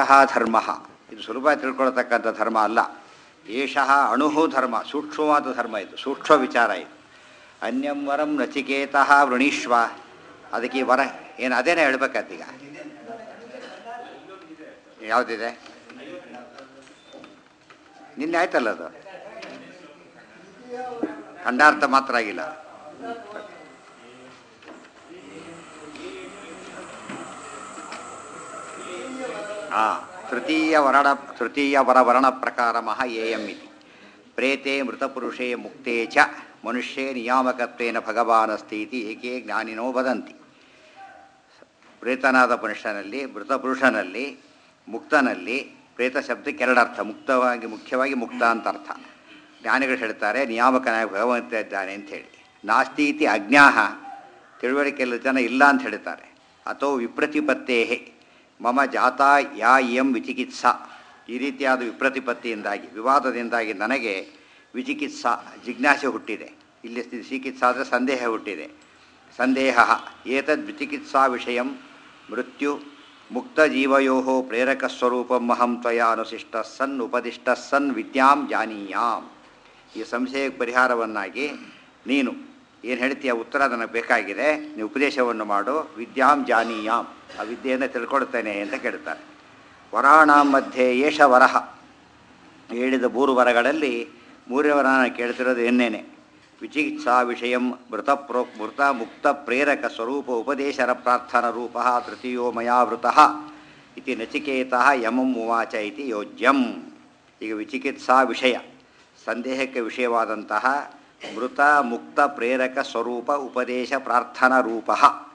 ಏಷಃ ಧರ್ಮ ಇದು ಸುಲಭ ತಿಳ್ಕೊಳ್ತಕ್ಕಂಥ ಧರ್ಮ ಅಲ್ಲ ಏಷಃ ಅಣುಹು ಧರ್ಮ ಸೂಕ್ಷ್ಮವಾದ ಧರ್ಮ ಇದು ಸೂಕ್ಷ್ಮ ವಿಚಾರ ಇದು ಅನ್ಯಂ ವರಂ ನಚಿಕೇತಃ ವೃಣೀಶ್ವ ಅದಕ್ಕೆ ಈ ವರ ಏನು ಅದೇನೇ ಹೇಳ್ಬೇಕಾತೀಗ ಯಾವುದಿದೆ ನಿನ್ನೆ ಆಯ್ತಲ್ಲ ಅದು ಖಂಡಾರ್ಥ ಮಾತ್ರ ಆಗಿಲ್ಲ ಆ ತೃತೀಯ ವರ್ಣ ತೃತೀಯ ವರವರ್ಣ ಪ್ರಕಾರಮಃ ಏಯಂ ಇತಿ ಪ್ರೇತೆ ಮೃತಪುರುಷೇ ಮುಕ್ತೇ ಚ ಮನುಷ್ಯೇ ನಿಯಾಮಕತ್ವೇನ ಭಗವಾನಸ್ತಿ ಇತಿ ಏಕೆ ಜ್ಞಾನಿನೋ ವದಂತಿ ಪ್ರೇತನಾದ ಮನುಷ್ಯನಲ್ಲಿ ಮೃತಪುರುಷನಲ್ಲಿ ಮುಕ್ತನಲ್ಲಿ ಪ್ರೇತ ಶಬ್ದಕ್ಕೆ ಎರಡರ್ಥ ಮುಕ್ತವಾಗಿ ಮುಖ್ಯವಾಗಿ ಮುಕ್ತ ಅಂತ ಅರ್ಥ ಜ್ಞಾನಿಗಳು ಹೇಳ್ತಾರೆ ನಿಯಾಮಕನಾಗಿ ಭಗವಂತ ಇದ್ದಾನೆ ಅಂತ ಹೇಳಿ ನಾಸ್ತಿ ಇತಿ ಅಜ್ಞಾಹ ತಿಳುವಳಿಕೆಲ್ಲ ಜನ ಇಲ್ಲ ಅಂತ ಹೇಳ್ತಾರೆ ಅಥೋ ವಿಪ್ರತಿಪತ್ತೇ ಮಮ ಜಾತ ಯಾ ಇಯಂ ವಿಚಿಕಿತ್ಸಾ ಈ ರೀತಿಯಾದ ವಿಪ್ರತಿಪತ್ತಿಯಿಂದಾಗಿ ವಿವಾದದಿಂದಾಗಿ ನನಗೆ ವಿಚಿಕಿತ್ಸಾ ಜಿಜ್ಞಾಸೆ ಹುಟ್ಟಿದೆ ಇಲ್ಲಿ ಚಿಕಿತ್ಸಾ ಅಂದರೆ ಸಂದೇಹ ಹುಟ್ಟಿದೆ ಸಂದೇಹ ಏತದ್ ವಿಚಿಕಿತ್ಸಾ ವಿಷಯ ಮೃತ್ಯು ಮುಕ್ತಜೀವಯೋ ಪ್ರೇರಕಸ್ವರೂಪಂ ಅಹಂ ತ್ವಯ ಅನುಶಿಷ್ಟ ಸನ್ ಉಪದಿಷ್ಟ ಸನ್ ವಿದ್ಯಾಂ ಜಾನೀಯಾಂ ಈ ಸಂಶಯಕ್ಕೆ ಪರಿಹಾರವನ್ನಾಗಿ ನೀನು ಏನು ಹೇಳ್ತೀಯ ಉತ್ತರ ನನಗೆ ಬೇಕಾಗಿದೆ ನೀವು ಉಪದೇಶವನ್ನು ಮಾಡು ವಿದ್ಯಾಂ ಜಾನೀಯಾಂ ಆ ವಿದ್ಯೆಯನ್ನು ತಿಳ್ಕೊಳ್ತೇನೆ ಅಂತ ಕೇಳ್ತಾರೆ ವರಾಣಾಂ ಮಧ್ಯೆ ಏಷ ವರಹ ಹೇಳಿದ ಮೂರು ವರಗಳಲ್ಲಿ ಮೂರನೇ ವರ ನಾನು ಕೇಳ್ತಿರೋದು ಎನ್ನೇನೆ ವಿಚಿಕಿತ್ಸಾ ವಿಷಯ ಮೃತ ಪ್ರೋ ಮೃತ ಮುಕ್ತ ಪ್ರೇರಕ ಸ್ವರೂಪ ಉಪದೇಶರ ಪ್ರಾರ್ಥನಾ ರೂಪ ತೃತೀಯೋ ಮಯಾ ವೃತಃ ಇತಿ ನಚಿಕೇತಃ ಯಮಂ ಉವಾಚ ಇತಿ ಯೋಜ್ಯಂ ಈಗ ವಿಚಿಕಿತ್ಸಾ ವಿಷಯ ಸಂದೇಹಕ್ಕೆ ವಿಷಯವಾದಂತಹ ಮೃತ ಮುಕ್ತ ಪ್ರೇರಕ ಸ್ವರೂಪ ಉಪದೇಶ ಪ್ರಾರ್ಥನಾ ರೂಪ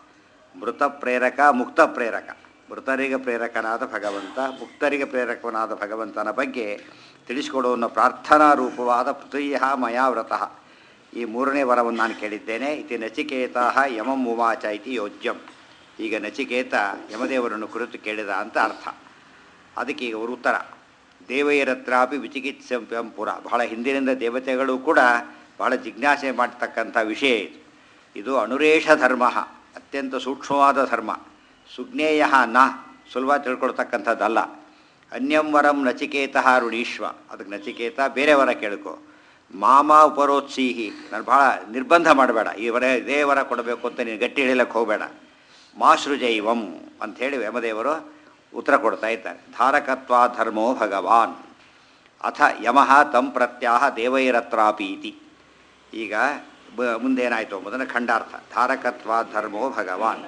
ಮೃತ ಪ್ರೇರಕ ಮುಕ್ತ ಪ್ರೇರಕ ಮೃತರಿಗೆ ಪ್ರೇರಕನಾದ ಭಗವಂತ ಮುಕ್ತರಿಗೆ ಪ್ರೇರಕನಾದ ಭಗವಂತನ ಬಗ್ಗೆ ತಿಳಿಸಿಕೊಡುವ ಪ್ರಾರ್ಥನಾ ರೂಪವಾದ ತೃತೀಯ ಮಯಾ ವ್ರತಃ ಈ ಮೂರನೇ ವರವನ್ನು ನಾನು ಕೇಳಿದ್ದೇನೆ ಇತಿ ನಚಿಕೇತ ಯಮಂ ಉವಾಚ ಇತಿ ಯೋಜ್ಯಂ ಈಗ ನಚಿಕೇತ ಯಮದೇವರನ್ನು ಕುರಿತು ಕೇಳಿದ ಅಂತ ಅರ್ಥ ಅದಕ್ಕೆ ಈಗ ಅವರು ಉತ್ತರ ದೇವೈರತ್ರಾಪಿ ವಿಚಿಕಿತ್ಸಂ ಪುರ ಬಹಳ ಹಿಂದಿನಿಂದ ದೇವತೆಗಳು ಕೂಡ ಬಹಳ ಜಿಜ್ಞಾಸೆ ಮಾಡ್ತಕ್ಕಂಥ ವಿಷಯ ಇದು ಇದು ಅನುರೇಷ ಧರ್ಮ ಅತ್ಯಂತ ಸೂಕ್ಷ್ಮವಾದ ಧರ್ಮ ಸುಜ್ಞೇಯ ನ ಸುಲಭ ತಿಳ್ಕೊಳ್ತಕ್ಕಂಥದ್ದಲ್ಲ ಅನ್ಯಂ ವರಂ ನಚಿಕೇತ ಋಣೀಶ್ವ ಅದಕ್ಕೆ ನಚಿಕೇತ ಬೇರೆ ವರ ಕೇಳ್ಕೊ ಮಾಮ ಉಪರೋತ್ಸೀಹಿ ನಾನು ಭಾಳ ನಿರ್ಬಂಧ ಮಾಡಬೇಡ ಈ ವರ ಇದೇ ವರ ಕೊಡಬೇಕು ಅಂತ ನೀನು ಗಟ್ಟಿ ಹೇಳಿಲಕ್ಕೆ ಹೋಗಬೇಡ ಮಾಸೃಜೈವಂ ಅಂಥೇಳಿ ಯಮದೇವರು ಉತ್ತರ ಕೊಡ್ತಾ ಇದ್ದಾರೆ ಧಾರಕತ್ವ ಧರ್ಮೋ ಭಗವಾನ್ ಅಥ ಯಮಃ ತಂ ಪ್ರತ್ಯಾಹ ದೇವೈರತ್ರಾಪೀತಿ ಈಗ ಬ ಮುಂದೇನಾಯಿತು ಮೊದಲ ಖಂಡಾರ್ಥ ಧಾರಕತ್ವ ಧರ್ಮೋ ಭಗವಾನ್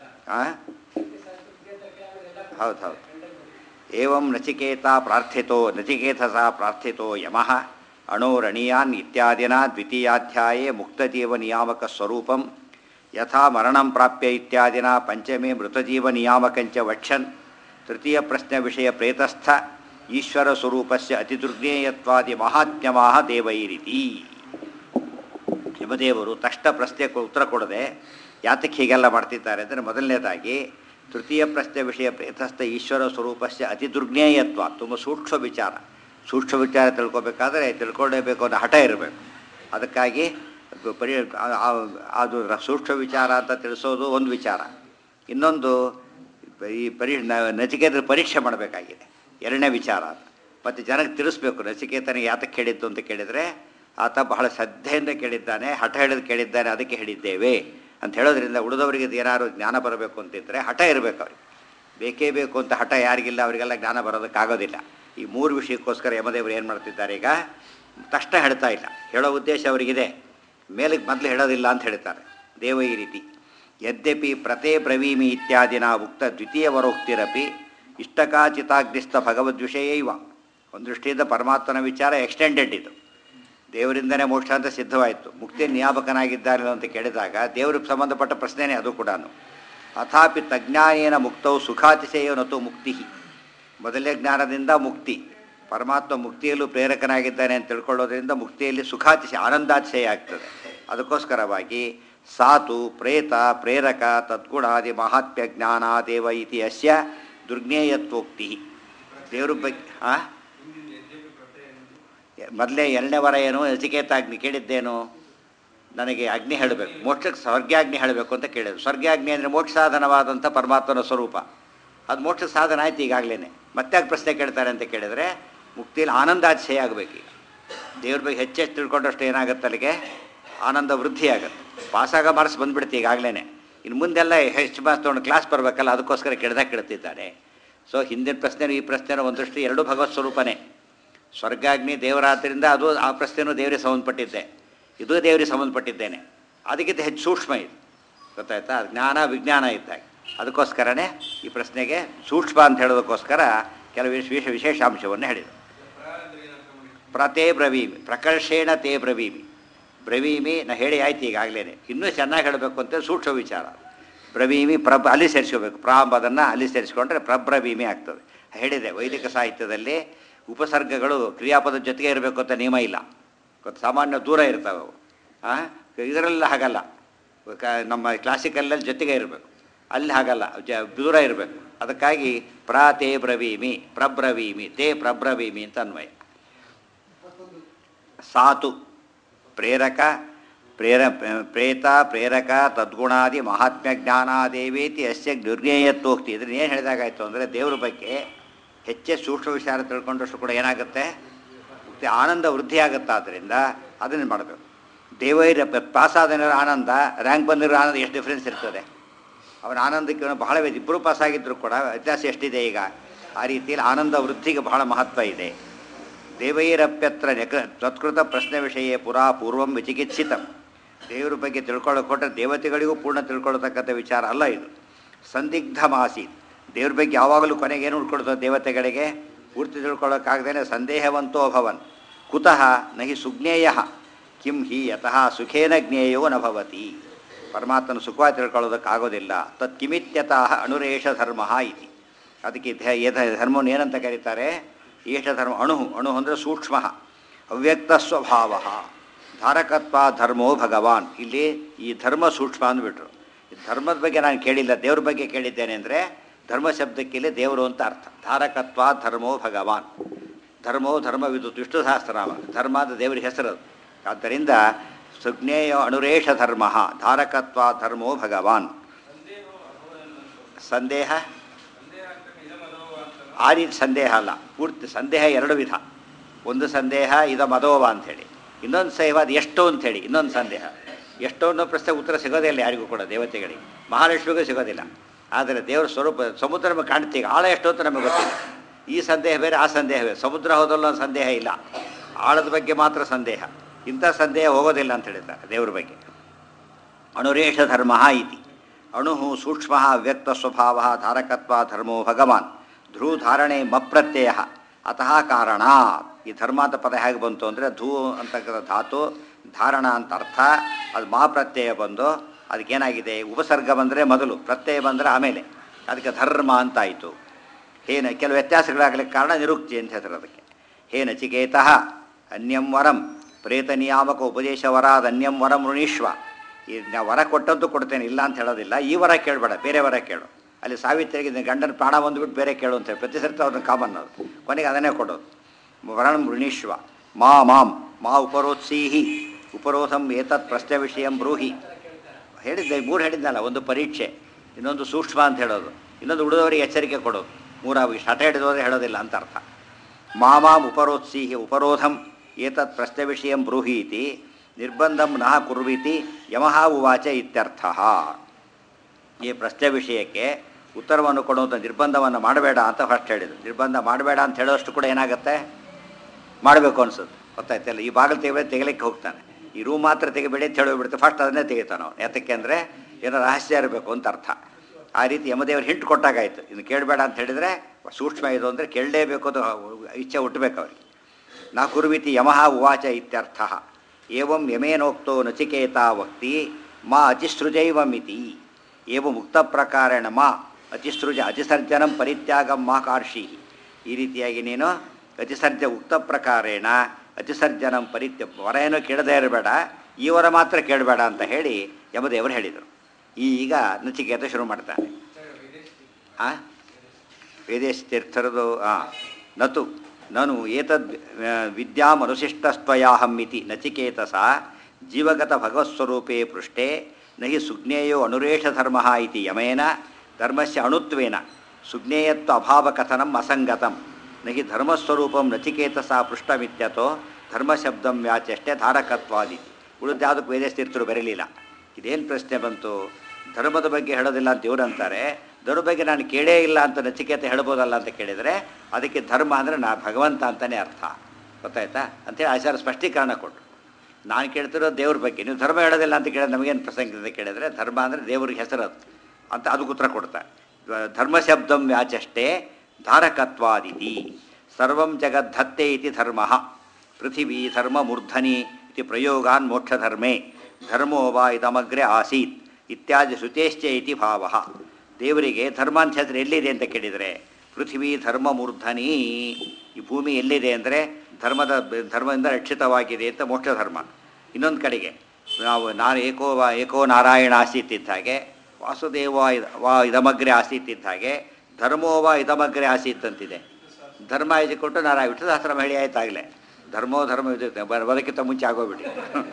ಹೌದು ಹೌದು ಏವಂ ನಚಿಕೇತ ಪ್ರಾರ್ಥಿತೋ ನಚಿಕೇತಸ ಪ್ರಾರ್ಥಿತೋ ಯಮಃ ಅಣೋರಣೀಯಾನ್ ಇತ್ಯಾದಿನ ದ್ವಿತೀಯಾಧ್ಯಾಯೇ ಮುಕ್ತಜೀವ ನಿಯಾಮಕ ಸ್ವರೂಪಂ ಯಥಾ ಮರಣಂ ಪ್ರಾಪ್ಯ ಇತ್ಯಾದಿನ ಪಂಚಮೇ ಮೃತಜೀವ ನಿಯಾಮಕಂಚ ವಕ್ಷನ್ ತೃತೀಯ ಪ್ರಶ್ನೆ ವಿಷಯ ಪ್ರೇತಸ್ಥ ಈಶ್ವರ ಸ್ವರೂಪಸ್ಯ ಅತಿದುರ್ಜ್ಞೇಯತ್ವಾದಿ ಮಹಾತ್ಮ್ಯಮಾಹ ದೇವೈರಿತಿ ಯಮದೇವರು ತಕ್ಷಣ ಪ್ರಶ್ನೆಗೆ ಉತ್ತರ ಕೊಡದೆ ಯಾತಕ್ಕೆ ಹೀಗೆಲ್ಲ ಮಾಡ್ತಿದ್ದಾರೆ ಅಂದರೆ ಮೊದಲನೇದಾಗಿ ತೃತೀಯ ಪ್ರಶ್ನೆ ವಿಷಯ ಪ್ರೇತಸ್ಥ ಈಶ್ವರ ಸ್ವರೂಪಸ್ಯ ಅತಿ ದುರ್ಜ್ಞೇಯತ್ವ ತುಂಬ ಸೂಕ್ಷ್ಮ ವಿಚಾರ ಸೂಕ್ಷ್ಮ ವಿಚಾರ ತಿಳ್ಕೊಬೇಕಾದ್ರೆ ತಿಳ್ಕೊಳ್ಳೇಬೇಕು ಅನ್ನೋ ಹಠ ಇರಬೇಕು ಅದಕ್ಕಾಗಿ ಪರಿ ಅದು ಸೂಕ್ಷ್ಮ ವಿಚಾರ ಅಂತ ತಿಳಿಸೋದು ಒಂದು ವಿಚಾರ ಇನ್ನೊಂದು ಈ ಪರಿ ನಚಿಕೇತರ ಪರೀಕ್ಷೆ ಮಾಡಬೇಕಾಗಿದೆ ಎರಡನೇ ವಿಚಾರ ಅದು ಮತ್ತು ಜನಕ್ಕೆ ತಿಳಿಸ್ಬೇಕು ನಚಿಕೇತನಿಗೆ ಯಾತಕ್ಕೆ ಕೇಳಿದ್ದು ಅಂತ ಕೇಳಿದರೆ ಆತ ಬಹಳ ಶ್ರದ್ಧೆಯಿಂದ ಕೇಳಿದ್ದಾನೆ ಹಠ ಹಿಡಿದು ಕೇಳಿದ್ದಾನೆ ಅದಕ್ಕೆ ಹೇಳಿದ್ದೇವೆ ಅಂತ ಹೇಳೋದ್ರಿಂದ ಉಳಿದವರಿಗೆ ಏನಾದ್ರು ಜ್ಞಾನ ಬರಬೇಕು ಅಂತಿದ್ದರೆ ಹಠ ಇರಬೇಕು ಅವ್ರಿಗೆ ಬೇಕೇ ಬೇಕು ಅಂತ ಹಠ ಯಾರಿಗಿಲ್ಲ ಅವರಿಗೆಲ್ಲ ಜ್ಞಾನ ಬರೋದಕ್ಕಾಗೋದಿಲ್ಲ ಈ ಮೂರು ವಿಷಯಕ್ಕೋಸ್ಕರ ಯಮದೇವರು ಏನು ಮಾಡ್ತಿದ್ದಾರೆ ಈಗ ತಕ್ಷಣ ಹೇಳ್ತಾ ಇಲ್ಲ ಹೇಳೋ ಉದ್ದೇಶ ಅವರಿಗಿದೆ ಮೇಲಕ್ಕೆ ಮೊದಲು ಹೇಳೋದಿಲ್ಲ ಅಂತ ಹೇಳ್ತಾರೆ ದೇವ ಈ ರೀತಿ ಯದ್ಯಪಿ ಪ್ರತೇ ಬ್ರವೀಮಿ ಇತ್ಯಾದಿನ ಉಕ್ತ ದ್ವಿತೀಯ ವರೋಕ್ತಿರಪಿ ಇಷ್ಟಕಾಚಿತಾಗ್ನಿಸ್ಥ ಭಗವದ್ವಿಷಯ ಇವ ಒಂದು ದೃಷ್ಟಿಯಿಂದ ಪರಮಾತ್ಮನ ವಿಚಾರ ಎಕ್ಸ್ಟೆಂಡೆಡ್ ಇದು ದೇವರಿಂದನೇ ಮೋಕ್ಷ ಅಂತ ಸಿದ್ಧವಾಯಿತು ಮುಕ್ತಿ ನಿಯಾಮಕನಾಗಿದ್ದಾನೆ ಅಂತ ಕೇಳಿದಾಗ ದೇವ್ರಿಗೆ ಸಂಬಂಧಪಟ್ಟ ಪ್ರಶ್ನೆನೇ ಅದು ಕೂಡ ಅಥಾಪಿ ತಜ್ಞಾನೇನ ಮುಕ್ತವು ಸುಖಾತಿಶಯವನತು ಮುಕ್ತಿ ಮೊದಲನೇ ಜ್ಞಾನದಿಂದ ಮುಕ್ತಿ ಪರಮಾತ್ಮ ಮುಕ್ತಿಯಲ್ಲೂ ಪ್ರೇರಕನಾಗಿದ್ದಾನೆ ಅಂತ ತಿಳ್ಕೊಳ್ಳೋದ್ರಿಂದ ಮುಕ್ತಿಯಲ್ಲಿ ಸುಖಾತಿಶಯ ಆನಂದಾತಿಶಯ ಆಗ್ತದೆ ಅದಕ್ಕೋಸ್ಕರವಾಗಿ ಸಾತು ಪ್ರೇತ ಪ್ರೇರಕ ತದ್ಗುಣಾದಿ ಮಹಾತ್ಮ್ಯ ಜ್ಞಾನಾದೇವ ಇತಿ ಅಸ್ಯ ದುರ್ಜ್ಞೇಯತ್ವೋಕ್ತಿ ದೇವ್ರ ಬಗ್ಗೆ ಆ ಮೊದಲೇ ಎರಡನೇ ವರ ಏನು ನಚಿಕೇತಾಗ್ನಿ ಕೇಳಿದ್ದೇನು ನನಗೆ ಅಗ್ನಿ ಹೇಳಬೇಕು ಮೋಕ್ಷಕ್ಕೆ ಸ್ವರ್ಗಾಗ್ನಿ ಹೇಳಬೇಕು ಅಂತ ಕೇಳಿದ್ರು ಸ್ವರ್ಗಾಗ್ನಿ ಅಂದರೆ ಮೋಕ್ಷ ಸಾಧನವಾದಂಥ ಪರಮಾತ್ಮನ ಸ್ವರೂಪ ಅದು ಮೋಕ್ಷ ಸಾಧನ ಆಯ್ತು ಈಗಾಗಲೇ ಮತ್ತೆ ಯಾಕೆ ಪ್ರಶ್ನೆ ಕೇಳ್ತಾರೆ ಅಂತ ಕೇಳಿದರೆ ಮುಕ್ತಿಯಲ್ಲಿ ಆನಂದಾತಿಶಯ ಆಗಬೇಕು ಈಗ ದೇವ್ರ ಬಗ್ಗೆ ಹೆಚ್ಚೆಚ್ಚು ತಿಳ್ಕೊಂಡಷ್ಟು ಏನಾಗುತ್ತೆ ಅಲ್ಲಿಗೆ ಆನಂದ ವೃದ್ಧಿ ಆಗುತ್ತೆ ಪಾಸಾಗ ಮಾರ್ಕ್ಸ್ ಬಂದ್ಬಿಡುತ್ತೆ ಈಗಾಗಲೇ ಇನ್ನು ಮುಂದೆಲ್ಲ ಹೆಚ್ಚು ಮಾರ್ಕ್ಸ್ ತೊಗೊಂಡು ಕ್ಲಾಸ್ ಬರಬೇಕಲ್ಲ ಅದಕ್ಕೋಸ್ಕರ ಕೆಡ್ದಾಗ ಕೆಡ್ತಿದ್ದಾರೆ ಸೊ ಹಿಂದಿನ ಪ್ರಶ್ನೆ ಈ ಪ್ರಶ್ನೆನೂ ಒಂದಷ್ಟು ಎರಡು ಭಗವತ್ ಸ್ವರೂಪನೇ ಸ್ವರ್ಗಾಗ್ನಿ ದೇವರಾದ್ರಿಂದ ಅದು ಆ ಪ್ರಶ್ನೆನೂ ದೇವರಿಗೆ ಸಂಬಂಧಪಟ್ಟಿದ್ದೆ ಇದು ದೇವರಿಗೆ ಸಂಬಂಧಪಟ್ಟಿದ್ದೇನೆ ಅದಕ್ಕಿಂತ ಹೆಚ್ಚು ಸೂಕ್ಷ್ಮ ಇದು ಗೊತ್ತಾಯ್ತಾ ಜ್ಞಾನ ವಿಜ್ಞಾನ ಇದ್ದಾಗ ಅದಕ್ಕೋಸ್ಕರನೇ ಈ ಪ್ರಶ್ನೆಗೆ ಸೂಕ್ಷ್ಮ ಅಂತ ಹೇಳೋದಕ್ಕೋಸ್ಕರ ಕೆಲವು ವಿಶೇಷ ವಿಶೇಷಾಂಶವನ್ನು ಹೇಳಿದರು ಪ್ರತೇ ಬ್ರವೀಮಿ ಪ್ರಕರ್ಷೇಣ ತೇ ಬ್ರವೀಮಿ ಬ್ರವೀಮಿ ನಾ ಹೇಳಿ ಆಯ್ತು ಈಗಾಗಲೇ ಇನ್ನೂ ಚೆನ್ನಾಗಿ ಹೇಳಬೇಕು ಅಂತ ಸೂಕ್ಷ್ಮ ವಿಚಾರ ಬ್ರವೀಮಿ ಪ್ರಬ್ ಅಲ್ಲಿ ಸೇರಿಸ್ಕೋಬೇಕು ಪ್ರಾಂಬದನ್ನು ಅಲ್ಲಿ ಸೇರಿಸ್ಕೊಂಡ್ರೆ ಪ್ರಬ್ರವೀಮಿ ಆಗ್ತದೆ ಹೇಳಿದೆ ವೈದಿಕ ಸಾಹಿತ್ಯದಲ್ಲಿ ಉಪಸರ್ಗಗಳು ಕ್ರಿಯಾಪದ ಜೊತೆಗೆ ಇರಬೇಕು ಅಂತ ನಿಯಮ ಇಲ್ಲ ಗೊತ್ತಾ? ಸಾಮಾನ್ಯ ದೂರ ಇರ್ತವೆ ಅವು ಆ? ಇದರಲ್ಲಿ ಹಾಗಲ್ಲ ಕ- ನಮ್ಮ ಕ್ಲಾಸಿಕಲ್ಲಲ್ಲಿ ಜೊತೆಗೆ ಇರಬೇಕು ಅಲ್ಲಿ ಹಾಗಲ್ಲ ಜ ದೂರ ಇರಬೇಕು ಅದಕ್ಕಾಗಿ ಪ್ರಾ ತೇ ಬ್ರವೀಮಿ ಪ್ರಬ್ರವೀಮಿ ತೇ ಪ್ರಬ್ರವೀಮಿ ಅಂತ ಅನ್ವಯ ಸಾತು ಪ್ರೇರಕ ಪ್ರೇರ ಪ್ರೇತ ಪ್ರೇರಕ ತದ್ಗುಣಾದಿ ಮಹಾತ್ಮ್ಯ ಜ್ಞಾನಾದೇವೇತಿ ಅಸ್ಯ ನಿರ್ಣಯತ್ವೋಕ್ತಿ ಇದನ್ನ ಏನು ಹೇಳಿದಾಗಾಯ್ತು ಅಂದರೆ ದೇವ್ರ ಬಗ್ಗೆ ಹೆಚ್ಚೇ ಸೂಕ್ಷ್ಮ ವಿಚಾರ ತಿಳ್ಕೊಂಡಷ್ಟು ಕೂಡ ಏನಾಗುತ್ತೆ ಮತ್ತೆ ಆನಂದ ವೃದ್ಧಿ ಆಗುತ್ತಾದ್ದರಿಂದ ಅದನ್ನು ಮಾಡಬೇಕು ದೇವೈರ ಪಾಸ್ ಆದನಿರೋ ಆನಂದ ರ್ಯಾಂಕ್ ಬಂದಿರೋ ಆನಂದ ಎಷ್ಟು ಡಿಫ್ರೆನ್ಸ್ ಇರ್ತದೆ ಅವನ ಆನಂದಕ್ಕೆ ಅವನು ಬಹಳ ವ್ಯತ್ಯಾಸ- ಇಬ್ಬರು ಪಾಸ್ ಆಗಿದ್ರು ಕೂಡ ವ್ಯತ್ಯಾಸ ಎಷ್ಟಿದೆ ಈಗ ಆ ರೀತಿಯಲ್ಲಿ ಆನಂದ ವೃದ್ಧಿಗೆ ಬಹಳ ಮಹತ್ವ ಇದೆ ದೇವೈರಪ್ಯತ್ರ ನೆಕ ತತ್ಕೃತ ಪ್ರಶ್ನೆ ವಿಷಯ ಪುರಾ ಪೂರ್ವಂ ವಿಚಿಕಿತ್ಸಿತಂ ದೇವರ ಬಗ್ಗೆ ತಿಳ್ಕೊಳ್ಳೋಕೆ ಕೊಟ್ಟರೆ ದೇವತೆಗಳಿಗೂ ಪೂರ್ಣ ತಿಳ್ಕೊಳ್ಳತಕ್ಕಂಥ ವಿಚಾರ ಅಲ್ಲ ಇದು ಸಂದಿಗ್ಧ ಮಾಸಿ ದೇವ್ರ ಬಗ್ಗೆ ಯಾವಾಗಲೂ ಕೊನೆಗೆ ಏನು ಉಳ್ಕೊಳ್ತದೆ ದೇವತೆಗಳಿಗೆ ಪೂರ್ತಿ ತಿಳ್ಕೊಳ್ಳೋಕ್ಕಾಗದೇನೆ ಸಂದೇಹವಂತೋ ಭವನ್ ಕುತಃ ನಹಿ ಸುಜ್ಞೇಯ ಕಿಂ ಹಿ ಯತಃ ಸುಖೇನ ಜ್ಞೇಯೋ ನ ಭವತಿ ಪರಮಾತ್ಮನ ಸುಖವಾಗಿ ತಿಳ್ಕೊಳ್ಳೋದಕ್ಕಾಗೋದಿಲ್ಲ ತತ್ ಕಿಮಿತ್ಯತಃ ಅಣುರೇಷ ಧರ್ಮ ಇತಿ ಅದಕ್ಕೆ ಧ- ಯಥ ಧರ್ಮವನ್ನು ಏನಂತ ಕರೀತಾರೆ ಏಷ ಧರ್ಮ ಅಣು ಅಣು ಅಂದರೆ ಸೂಕ್ಷ್ಮ ಅವ್ಯಕ್ತ ಸ್ವಭಾವ ಧಾರಕತ್ವ ಧರ್ಮೋ ಭಗವಾನ್ ಇಲ್ಲಿ ಈ ಧರ್ಮ ಸೂಕ್ಷ್ಮ ಅಂದ್ಬಿಟ್ರು ಈ ಧರ್ಮದ ಬಗ್ಗೆ ನಾನು ಕೇಳಿಲ್ಲ ದೇವ್ರ ಬಗ್ಗೆ ಕೇಳಿದ್ದೇನೆ ಅಂದರೆ ಧರ್ಮ ಶಬ್ದಕ್ಕೆ ಇಲ್ಲಿ ದೇವರು ಅಂತ ಅರ್ಥ ಧಾರಕತ್ವ ಧರ್ಮೋ ಭಗವಾನ್ ಧರ್ಮೋ ಧರ್ಮವಿದು ವಿಷ್ಣು ಸಹಸ್ರನಾಮ ಧರ್ಮ ಅಂತ ದೇವರ ಹೆಸರು ಆದ್ದರಿಂದ ಸುಜ್ಞೇಯ ಅಣುರೇಷ ಧರ್ಮ ಧಾರಕತ್ವ ಧರ್ಮೋ ಭಗವಾನ್ ಸಂದೇಹ ಆ ರೀತಿ ಸಂದೇಹ ಅಲ್ಲ ಪೂರ್ತಿ ಸಂದೇಹ ಎರಡು ವಿಧ ಒಂದು ಸಂದೇಹ ಇದ ಮದೋವ ಅಂಥೇಳಿ ಇನ್ನೊಂದು ಸೇವ ಅದು ಎಷ್ಟು ಅಂಥೇಳಿ ಇನ್ನೊಂದು ಸಂದೇಹ ಎಷ್ಟು ಅನ್ನೋ ಪ್ರಶ್ನೆ ಉತ್ತರ ಸಿಗೋದೇ ಇಲ್ಲ ಯಾರಿಗೂ ಕೂಡ ದೇವತೆಗಳಿಗೆ ಮಹಾಲಕ್ಷ್ಮಿಗೂ ಸಿಗೋದಿಲ್ಲ ಆದರೆ ದೇವರ ಸ್ವರೂಪ ಸಮುದ್ರ ನಮಗೆ ಕಾಣ್ತೀವಿ ಆಳ ಎಷ್ಟು ಅಂತ ನಮಗೆ ಗೊತ್ತಿಲ್ಲ ಈ ಸಂದೇಹ ಬೇರೆ ಆ ಸಂದೇಹ ಬೇರೆ ಸಮುದ್ರ ಹೋದಲ್ಲ ಅನ್ನೋ ಸಂದೇಹ ಇಲ್ಲ ಆಳದ ಬಗ್ಗೆ ಮಾತ್ರ ಸಂದೇಹ ಇಂಥ ಸಂದೇಹ ಹೋಗೋದಿಲ್ಲ ಅಂತ ಹೇಳಿದ್ದಾರೆ ದೇವ್ರ ಬಗ್ಗೆ ಅಣುರೇಷ ಧರ್ಮ ಇತಿ ಅಣು ಸೂಕ್ಷ್ಮ ಅವ್ಯಕ್ತ ಸ್ವಭಾವ ಧಾರಕತ್ವ ಧರ್ಮೋ ಭಗವಾನ್ ಧ್ರುಧಾರಣೆ ಮಪ್ರತ್ಯಯ ಅತಃ ಕಾರಣ ಈ ಧರ್ಮ ಅಂತ ಪದ ಹೇಗೆ ಬಂತು ಅಂದರೆ ಧೂ ಅಂತಕ್ಕಂಥ ಧಾತು ಧಾರಣ ಅಂತ ಅರ್ಥ ಅದು ಮಾ ಪ್ರತ್ಯಯ ಬಂದು ಅದಕ್ಕೇನಾಗಿದೆ ಉಪಸರ್ಗ ಬಂದರೆ ಮೊದಲು ಪ್ರತ್ಯಯ ಬಂದರೆ ಆಮೇಲೆ ಅದಕ್ಕೆ ಧರ್ಮ ಅಂತಾಯಿತು ಏನ ಕೆಲವು ವ್ಯತ್ಯಾಸಗಳಾಗಲಿಕ್ಕೆ ಕಾರಣ ನಿರುಕ್ತಿ ಅಂತ ಹೇಳ್ತಾರೆ ಅದಕ್ಕೆ ಹೇ ನಚಿಕೇತಃ ಅನ್ಯಂ ವರಂ ಪ್ರೇತ ನಿಯಾಮಕ ಉಪದೇಶವರಾದ ಅನ್ಯಂ ವರಂ ಋಣೀಶ್ವ ಈ ನಾ ವರ ಕೊಟ್ಟಂತೂ ಕೊಡ್ತೇನೆ ಇಲ್ಲ ಅಂತ ಹೇಳೋದಿಲ್ಲ ಈ ವರ ಕೇಳಬೇಡ ಬೇರೆ ವರ ಕೇಳು ಅಲ್ಲಿ ಸಾವಿತ್ರಿಗೆ ನಿನ್ನ ಗಂಡನ ಪ್ರಾಣ ಬಂದುಬಿಟ್ಟು ಬೇರೆ ಕೇಳು ಅಂತ ಹೇಳಿ ಪ್ರತಿ ಸರ್ತಿ ಅವ್ರನ್ನ ಕಾಮನ್ ಅದು ಕೊನೆಗೆ ಅದನ್ನೇ ಕೊಡೋದು ವರಂ ಋಣೀಶ್ವ ಮಾ ಮಾಂ ಮಾ ಉಪರೋತ್ಸೀಹಿ ಉಪರೋಧಂ ಏತತ್ ಪ್ರಶ್ನೆ ವಿಷಯಂ ಬ್ರೂಹಿ ಹೇಳಿದ್ದೆ ಮೂರು ಹೇಳಿದ್ನಲ್ಲ ಒಂದು ಪರೀಕ್ಷೆ ಇನ್ನೊಂದು ಸೂಕ್ಷ್ಮ ಅಂತ ಹೇಳೋದು ಇನ್ನೊಂದು ಉಳಿದವರಿಗೆ ಎಚ್ಚರಿಕೆ ಕೊಡೋದು ಮೂರಾವು ಇಷ್ಟು ಹಠ ಹಿಡಿದೋದ್ರೆ ಹೇಳೋದಿಲ್ಲ ಅಂತ ಅರ್ಥ ಮಾಮಾಂ ಉಪರೋತ್ಸೀಹಿ ಉಪರೋಧಂ ಏತತ್ ಪ್ರಶ್ನೆ ವಿಷಯಂ ಬ್ರೂಹಿ ಇತಿ ನಿರ್ಬಂಧಂ ನಹ ಕುರ್ವಿತಿ ಯಮಃ ಉವಾಚ ಇತ್ಯರ್ಥ ಈ ಪ್ರಶ್ನೆ ವಿಷಯಕ್ಕೆ ಉತ್ತರವನ್ನು ಕೊಡುವಂಥ ನಿರ್ಬಂಧವನ್ನು ಮಾಡಬೇಡ ಅಂತ ಫಸ್ಟ್ ಹೇಳಿದ್ರು ನಿರ್ಬಂಧ ಮಾಡಬೇಡ ಅಂತ ಹೇಳೋಷ್ಟು ಕೂಡ ಏನಾಗುತ್ತೆ ಮಾಡಬೇಕು ಅನ್ಸುತ್ತೆ ಗೊತ್ತಾಯ್ತಲ್ಲ ಈ ಬಾಗಿಲು ತೆಗಿಬೇಡಿ ತೆಗಿಲಿಕ್ಕೆ ಹೋಗ್ತಾನೆ ಈ ರೂಮ್ ಮಾತ್ರ ತೆಗಿಬೇಡಿ ಅಂತ ಹೇಳಿಬಿಡ್ತೆ ಫಸ್ಟ್ ಅದನ್ನೇ ತೆಗಿತಾನೆ ಅವನು ಯಾತಕ್ಕೆ ಅಂದರೆ ಏನೋ ರಹಸ್ಯ ಇರಬೇಕು ಅಂತ ಅರ್ಥ ಆ ರೀತಿ ಯಮದೇವರು ಹಿಂಟ್ ಕೊಟ್ಟಾಗಾಯ್ತು ಇನ್ನು ಕೇಳಬೇಡ ಅಂತ ಹೇಳಿದರೆ ಸೂಕ್ಷ್ಮ ಇದು ಅಂದರೆ ಕೇಳಲೇಬೇಕು ಅದು ಇಚ್ಛೆ ಹುಟ್ಟಬೇಕು ಅವ್ರಿಗೆ ನಾ ಕುರ್ವಿತಿ ಯಮಃ ಉವಾಚ ಇತ್ಯರ್ಥ ಏವಂ ಯಮೇನೋಕ್ತೋ ನಚಿಕೇತ ವಕ್ತಿ ಮಾ ಅತಿಸೃಜೈವಮಿತಿ ಏವ ಮುಕ್ತ ಪ್ರಕಾರೇಣ ಮಾ ಅತಿಸೃಜ ಅತಿಸರ್ಜನಂ ಪರಿತ್ಯಾಗಂ ಮಾ ಕಾರ್ಷಿ ಈ ರೀತಿಯಾಗಿ ನೀನು ಅತಿಸರ್ಜ ಉಕ್ತ ಪ್ರಕಾರೇಣ ಅತಿಸರ್ಜನಂ ಪರಿತ್ಯ ವರ ಏನೋ ಕೇಳದೇ ಇರಬೇಡ ಈ ವರ ಮಾತ್ರ ಕೇಳಬೇಡ ಅಂತ ಹೇಳಿ ಯಮದೇವರು ಹೇಳಿದರು ಈಗ ನಚಿಕೇತ ಶುರು ಮಾಡ್ತಾನೆ ಆ ವೇದೇಶ ತೀರ್ಥರದು ಹಾಂ ನತು ನನು ಏತದ್ ವಿದ್ಯಾಮನುಶಿಷ್ಟಸ್ತ್ವಯಾಹಂ ಇತಿ ನಚಿಕೇತಸ ಜೀವಗತ ಭಗವತ್ಸ್ವರೂಪೇ ಪೃಷ್ಠೆ ನ ಹಿ ಸುಜ್ಞೇಯೋ ಅಣುರೇಷ ಧರ್ಮ ಇತಿ ಯಮೇನ ಧರ್ಮಸ್ಯ ಅಣುತ್ವೇನ ಸುಜ್ಞೇಯತ್ವ ಅಭಾವ ಕಥನಂ ಅಸಂಗತಂ ನಹಿ ಧರ್ಮಸ್ವರೂಪಂ ನಚಿಕೇತಸ ಪೃಷ್ಟಮಿತ್ಯತೋ ಧರ್ಮಶಬ್ದಂ ವ್ಯಾಚಷ್ಟೇ ಧಾರಕತ್ವಾದಿ ಉಳಿದ ಯಾವುದಕ್ಕೆ ವೇದಸ್ಥಿರ್ತರು ಬರಲಿಲ್ಲ ಇದೇನು ಪ್ರಶ್ನೆ ಬಂತು ಧರ್ಮದ ಬಗ್ಗೆ ಹೇಳೋದಿಲ್ಲ ಅಂತ ಇವ್ರು ಅಂತಾರೆ ಧರ್ಮ ಬಗ್ಗೆ ನಾನು ಕೇಳೇ ಇಲ್ಲ ಅಂತ ನಚಿಕೇತ ಹೇಳ್ಬೋದಲ್ಲ ಅಂತ ಕೇಳಿದರೆ ಅದಕ್ಕೆ ಧರ್ಮ ಅಂದರೆ ನಾ ಭಗವಂತ ಅಂತಲೇ ಅರ್ಥ ಗೊತ್ತಾಯ್ತಾ ಅಂತೇಳಿ ಆಚಾರ್ಯ ಸ್ಪಷ್ಟೀಕರಣ ಕೊಟ್ಟರು ನಾನು ಕೇಳ್ತಿರೋ ದೇವ್ರ ಬಗ್ಗೆ ನೀವು ಧರ್ಮ ಹೇಳೋದಿಲ್ಲ ಅಂತ ಕೇಳಿದ್ರೆ ನಮಗೇನು ಪ್ರಸಂಗ ಅಂತ ಕೇಳಿದರೆ ಧರ್ಮ ಅಂದರೆ ದೇವ್ರಿಗೆ ಹೆಸರು ಅದು ಅಂತ ಅದಕ್ಕೆ ಉತ್ತರ ಕೊಡ್ತಾರೆ ಧರ್ಮಶಬ್ದಂ ವ್ಯಾಚಷ್ಟೇ ಧಾರಕತ್ವಾದಿತಿ ಸರ್ವಂ ಜಗದ್ಧತ್ತೆ ಇತಿ ಧರ್ಮ ಪೃಥಿವೀ ಧರ್ಮ ಮೂರ್ಧನಿ ಇತಿ ಪ್ರಯೋಗಾನ್ ಮೋಕ್ಷಧರ್ಮೇ ಧರ್ಮೋ ವಾ ಇದಮಗ್ರೆ ಆಸೀತ್ ಇತ್ಯಾದಿ ಶ್ರುತೇಶ್ಚ ಇತಿ ಭಾವ ದೇವರಿಗೆ ಧರ್ಮ ಅಂತ ಹೆಸರು ಎಲ್ಲಿದೆ ಅಂತ ಕೇಳಿದರೆ ಪೃಥ್ವಿ ಧರ್ಮ ಮೂರ್ಧನಿ ಈ ಭೂಮಿ ಎಲ್ಲಿದೆ ಅಂದರೆ ಧರ್ಮದ ಧರ್ಮದಿಂದ ರಕ್ಷಿತವಾಗಿದೆ ಅಂತ ಮೋಕ್ಷ ಧರ್ಮ ಇನ್ನೊಂದು ಕಡೆಗೆ ನಾವು ನಾನು ಏಕೋ ವಾ ಏಕೋ ನಾರಾಯಣ ಆಸೀತ್ ಇದ್ದ ಹಾಗೆ ವಾಸುದೇವ ಇದ ವಾ ಇದಮಗ್ರೆ ಆಸೀತ್ ಇದ್ದ ಹಾಗೆ ಧರ್ಮೋ ವಾ ಇದಮಗ್ರೆ ಆಸೀತ್ ಅಂತಿದೆ ಧರ್ಮ ಕೊಟ್ಟು ನಾರಾಯಣ ವಿಠಲಾಶ್ರಮ ಹೇಳಿ ಆಯ್ತಾಗಲೇ ಧರ್ಮೋ ಧರ್ಮ ಇದು ಬರೋದಕ್ಕಿಂತ ಮುಂಚೆ ಆಗೋಗ್ಬಿಡಿ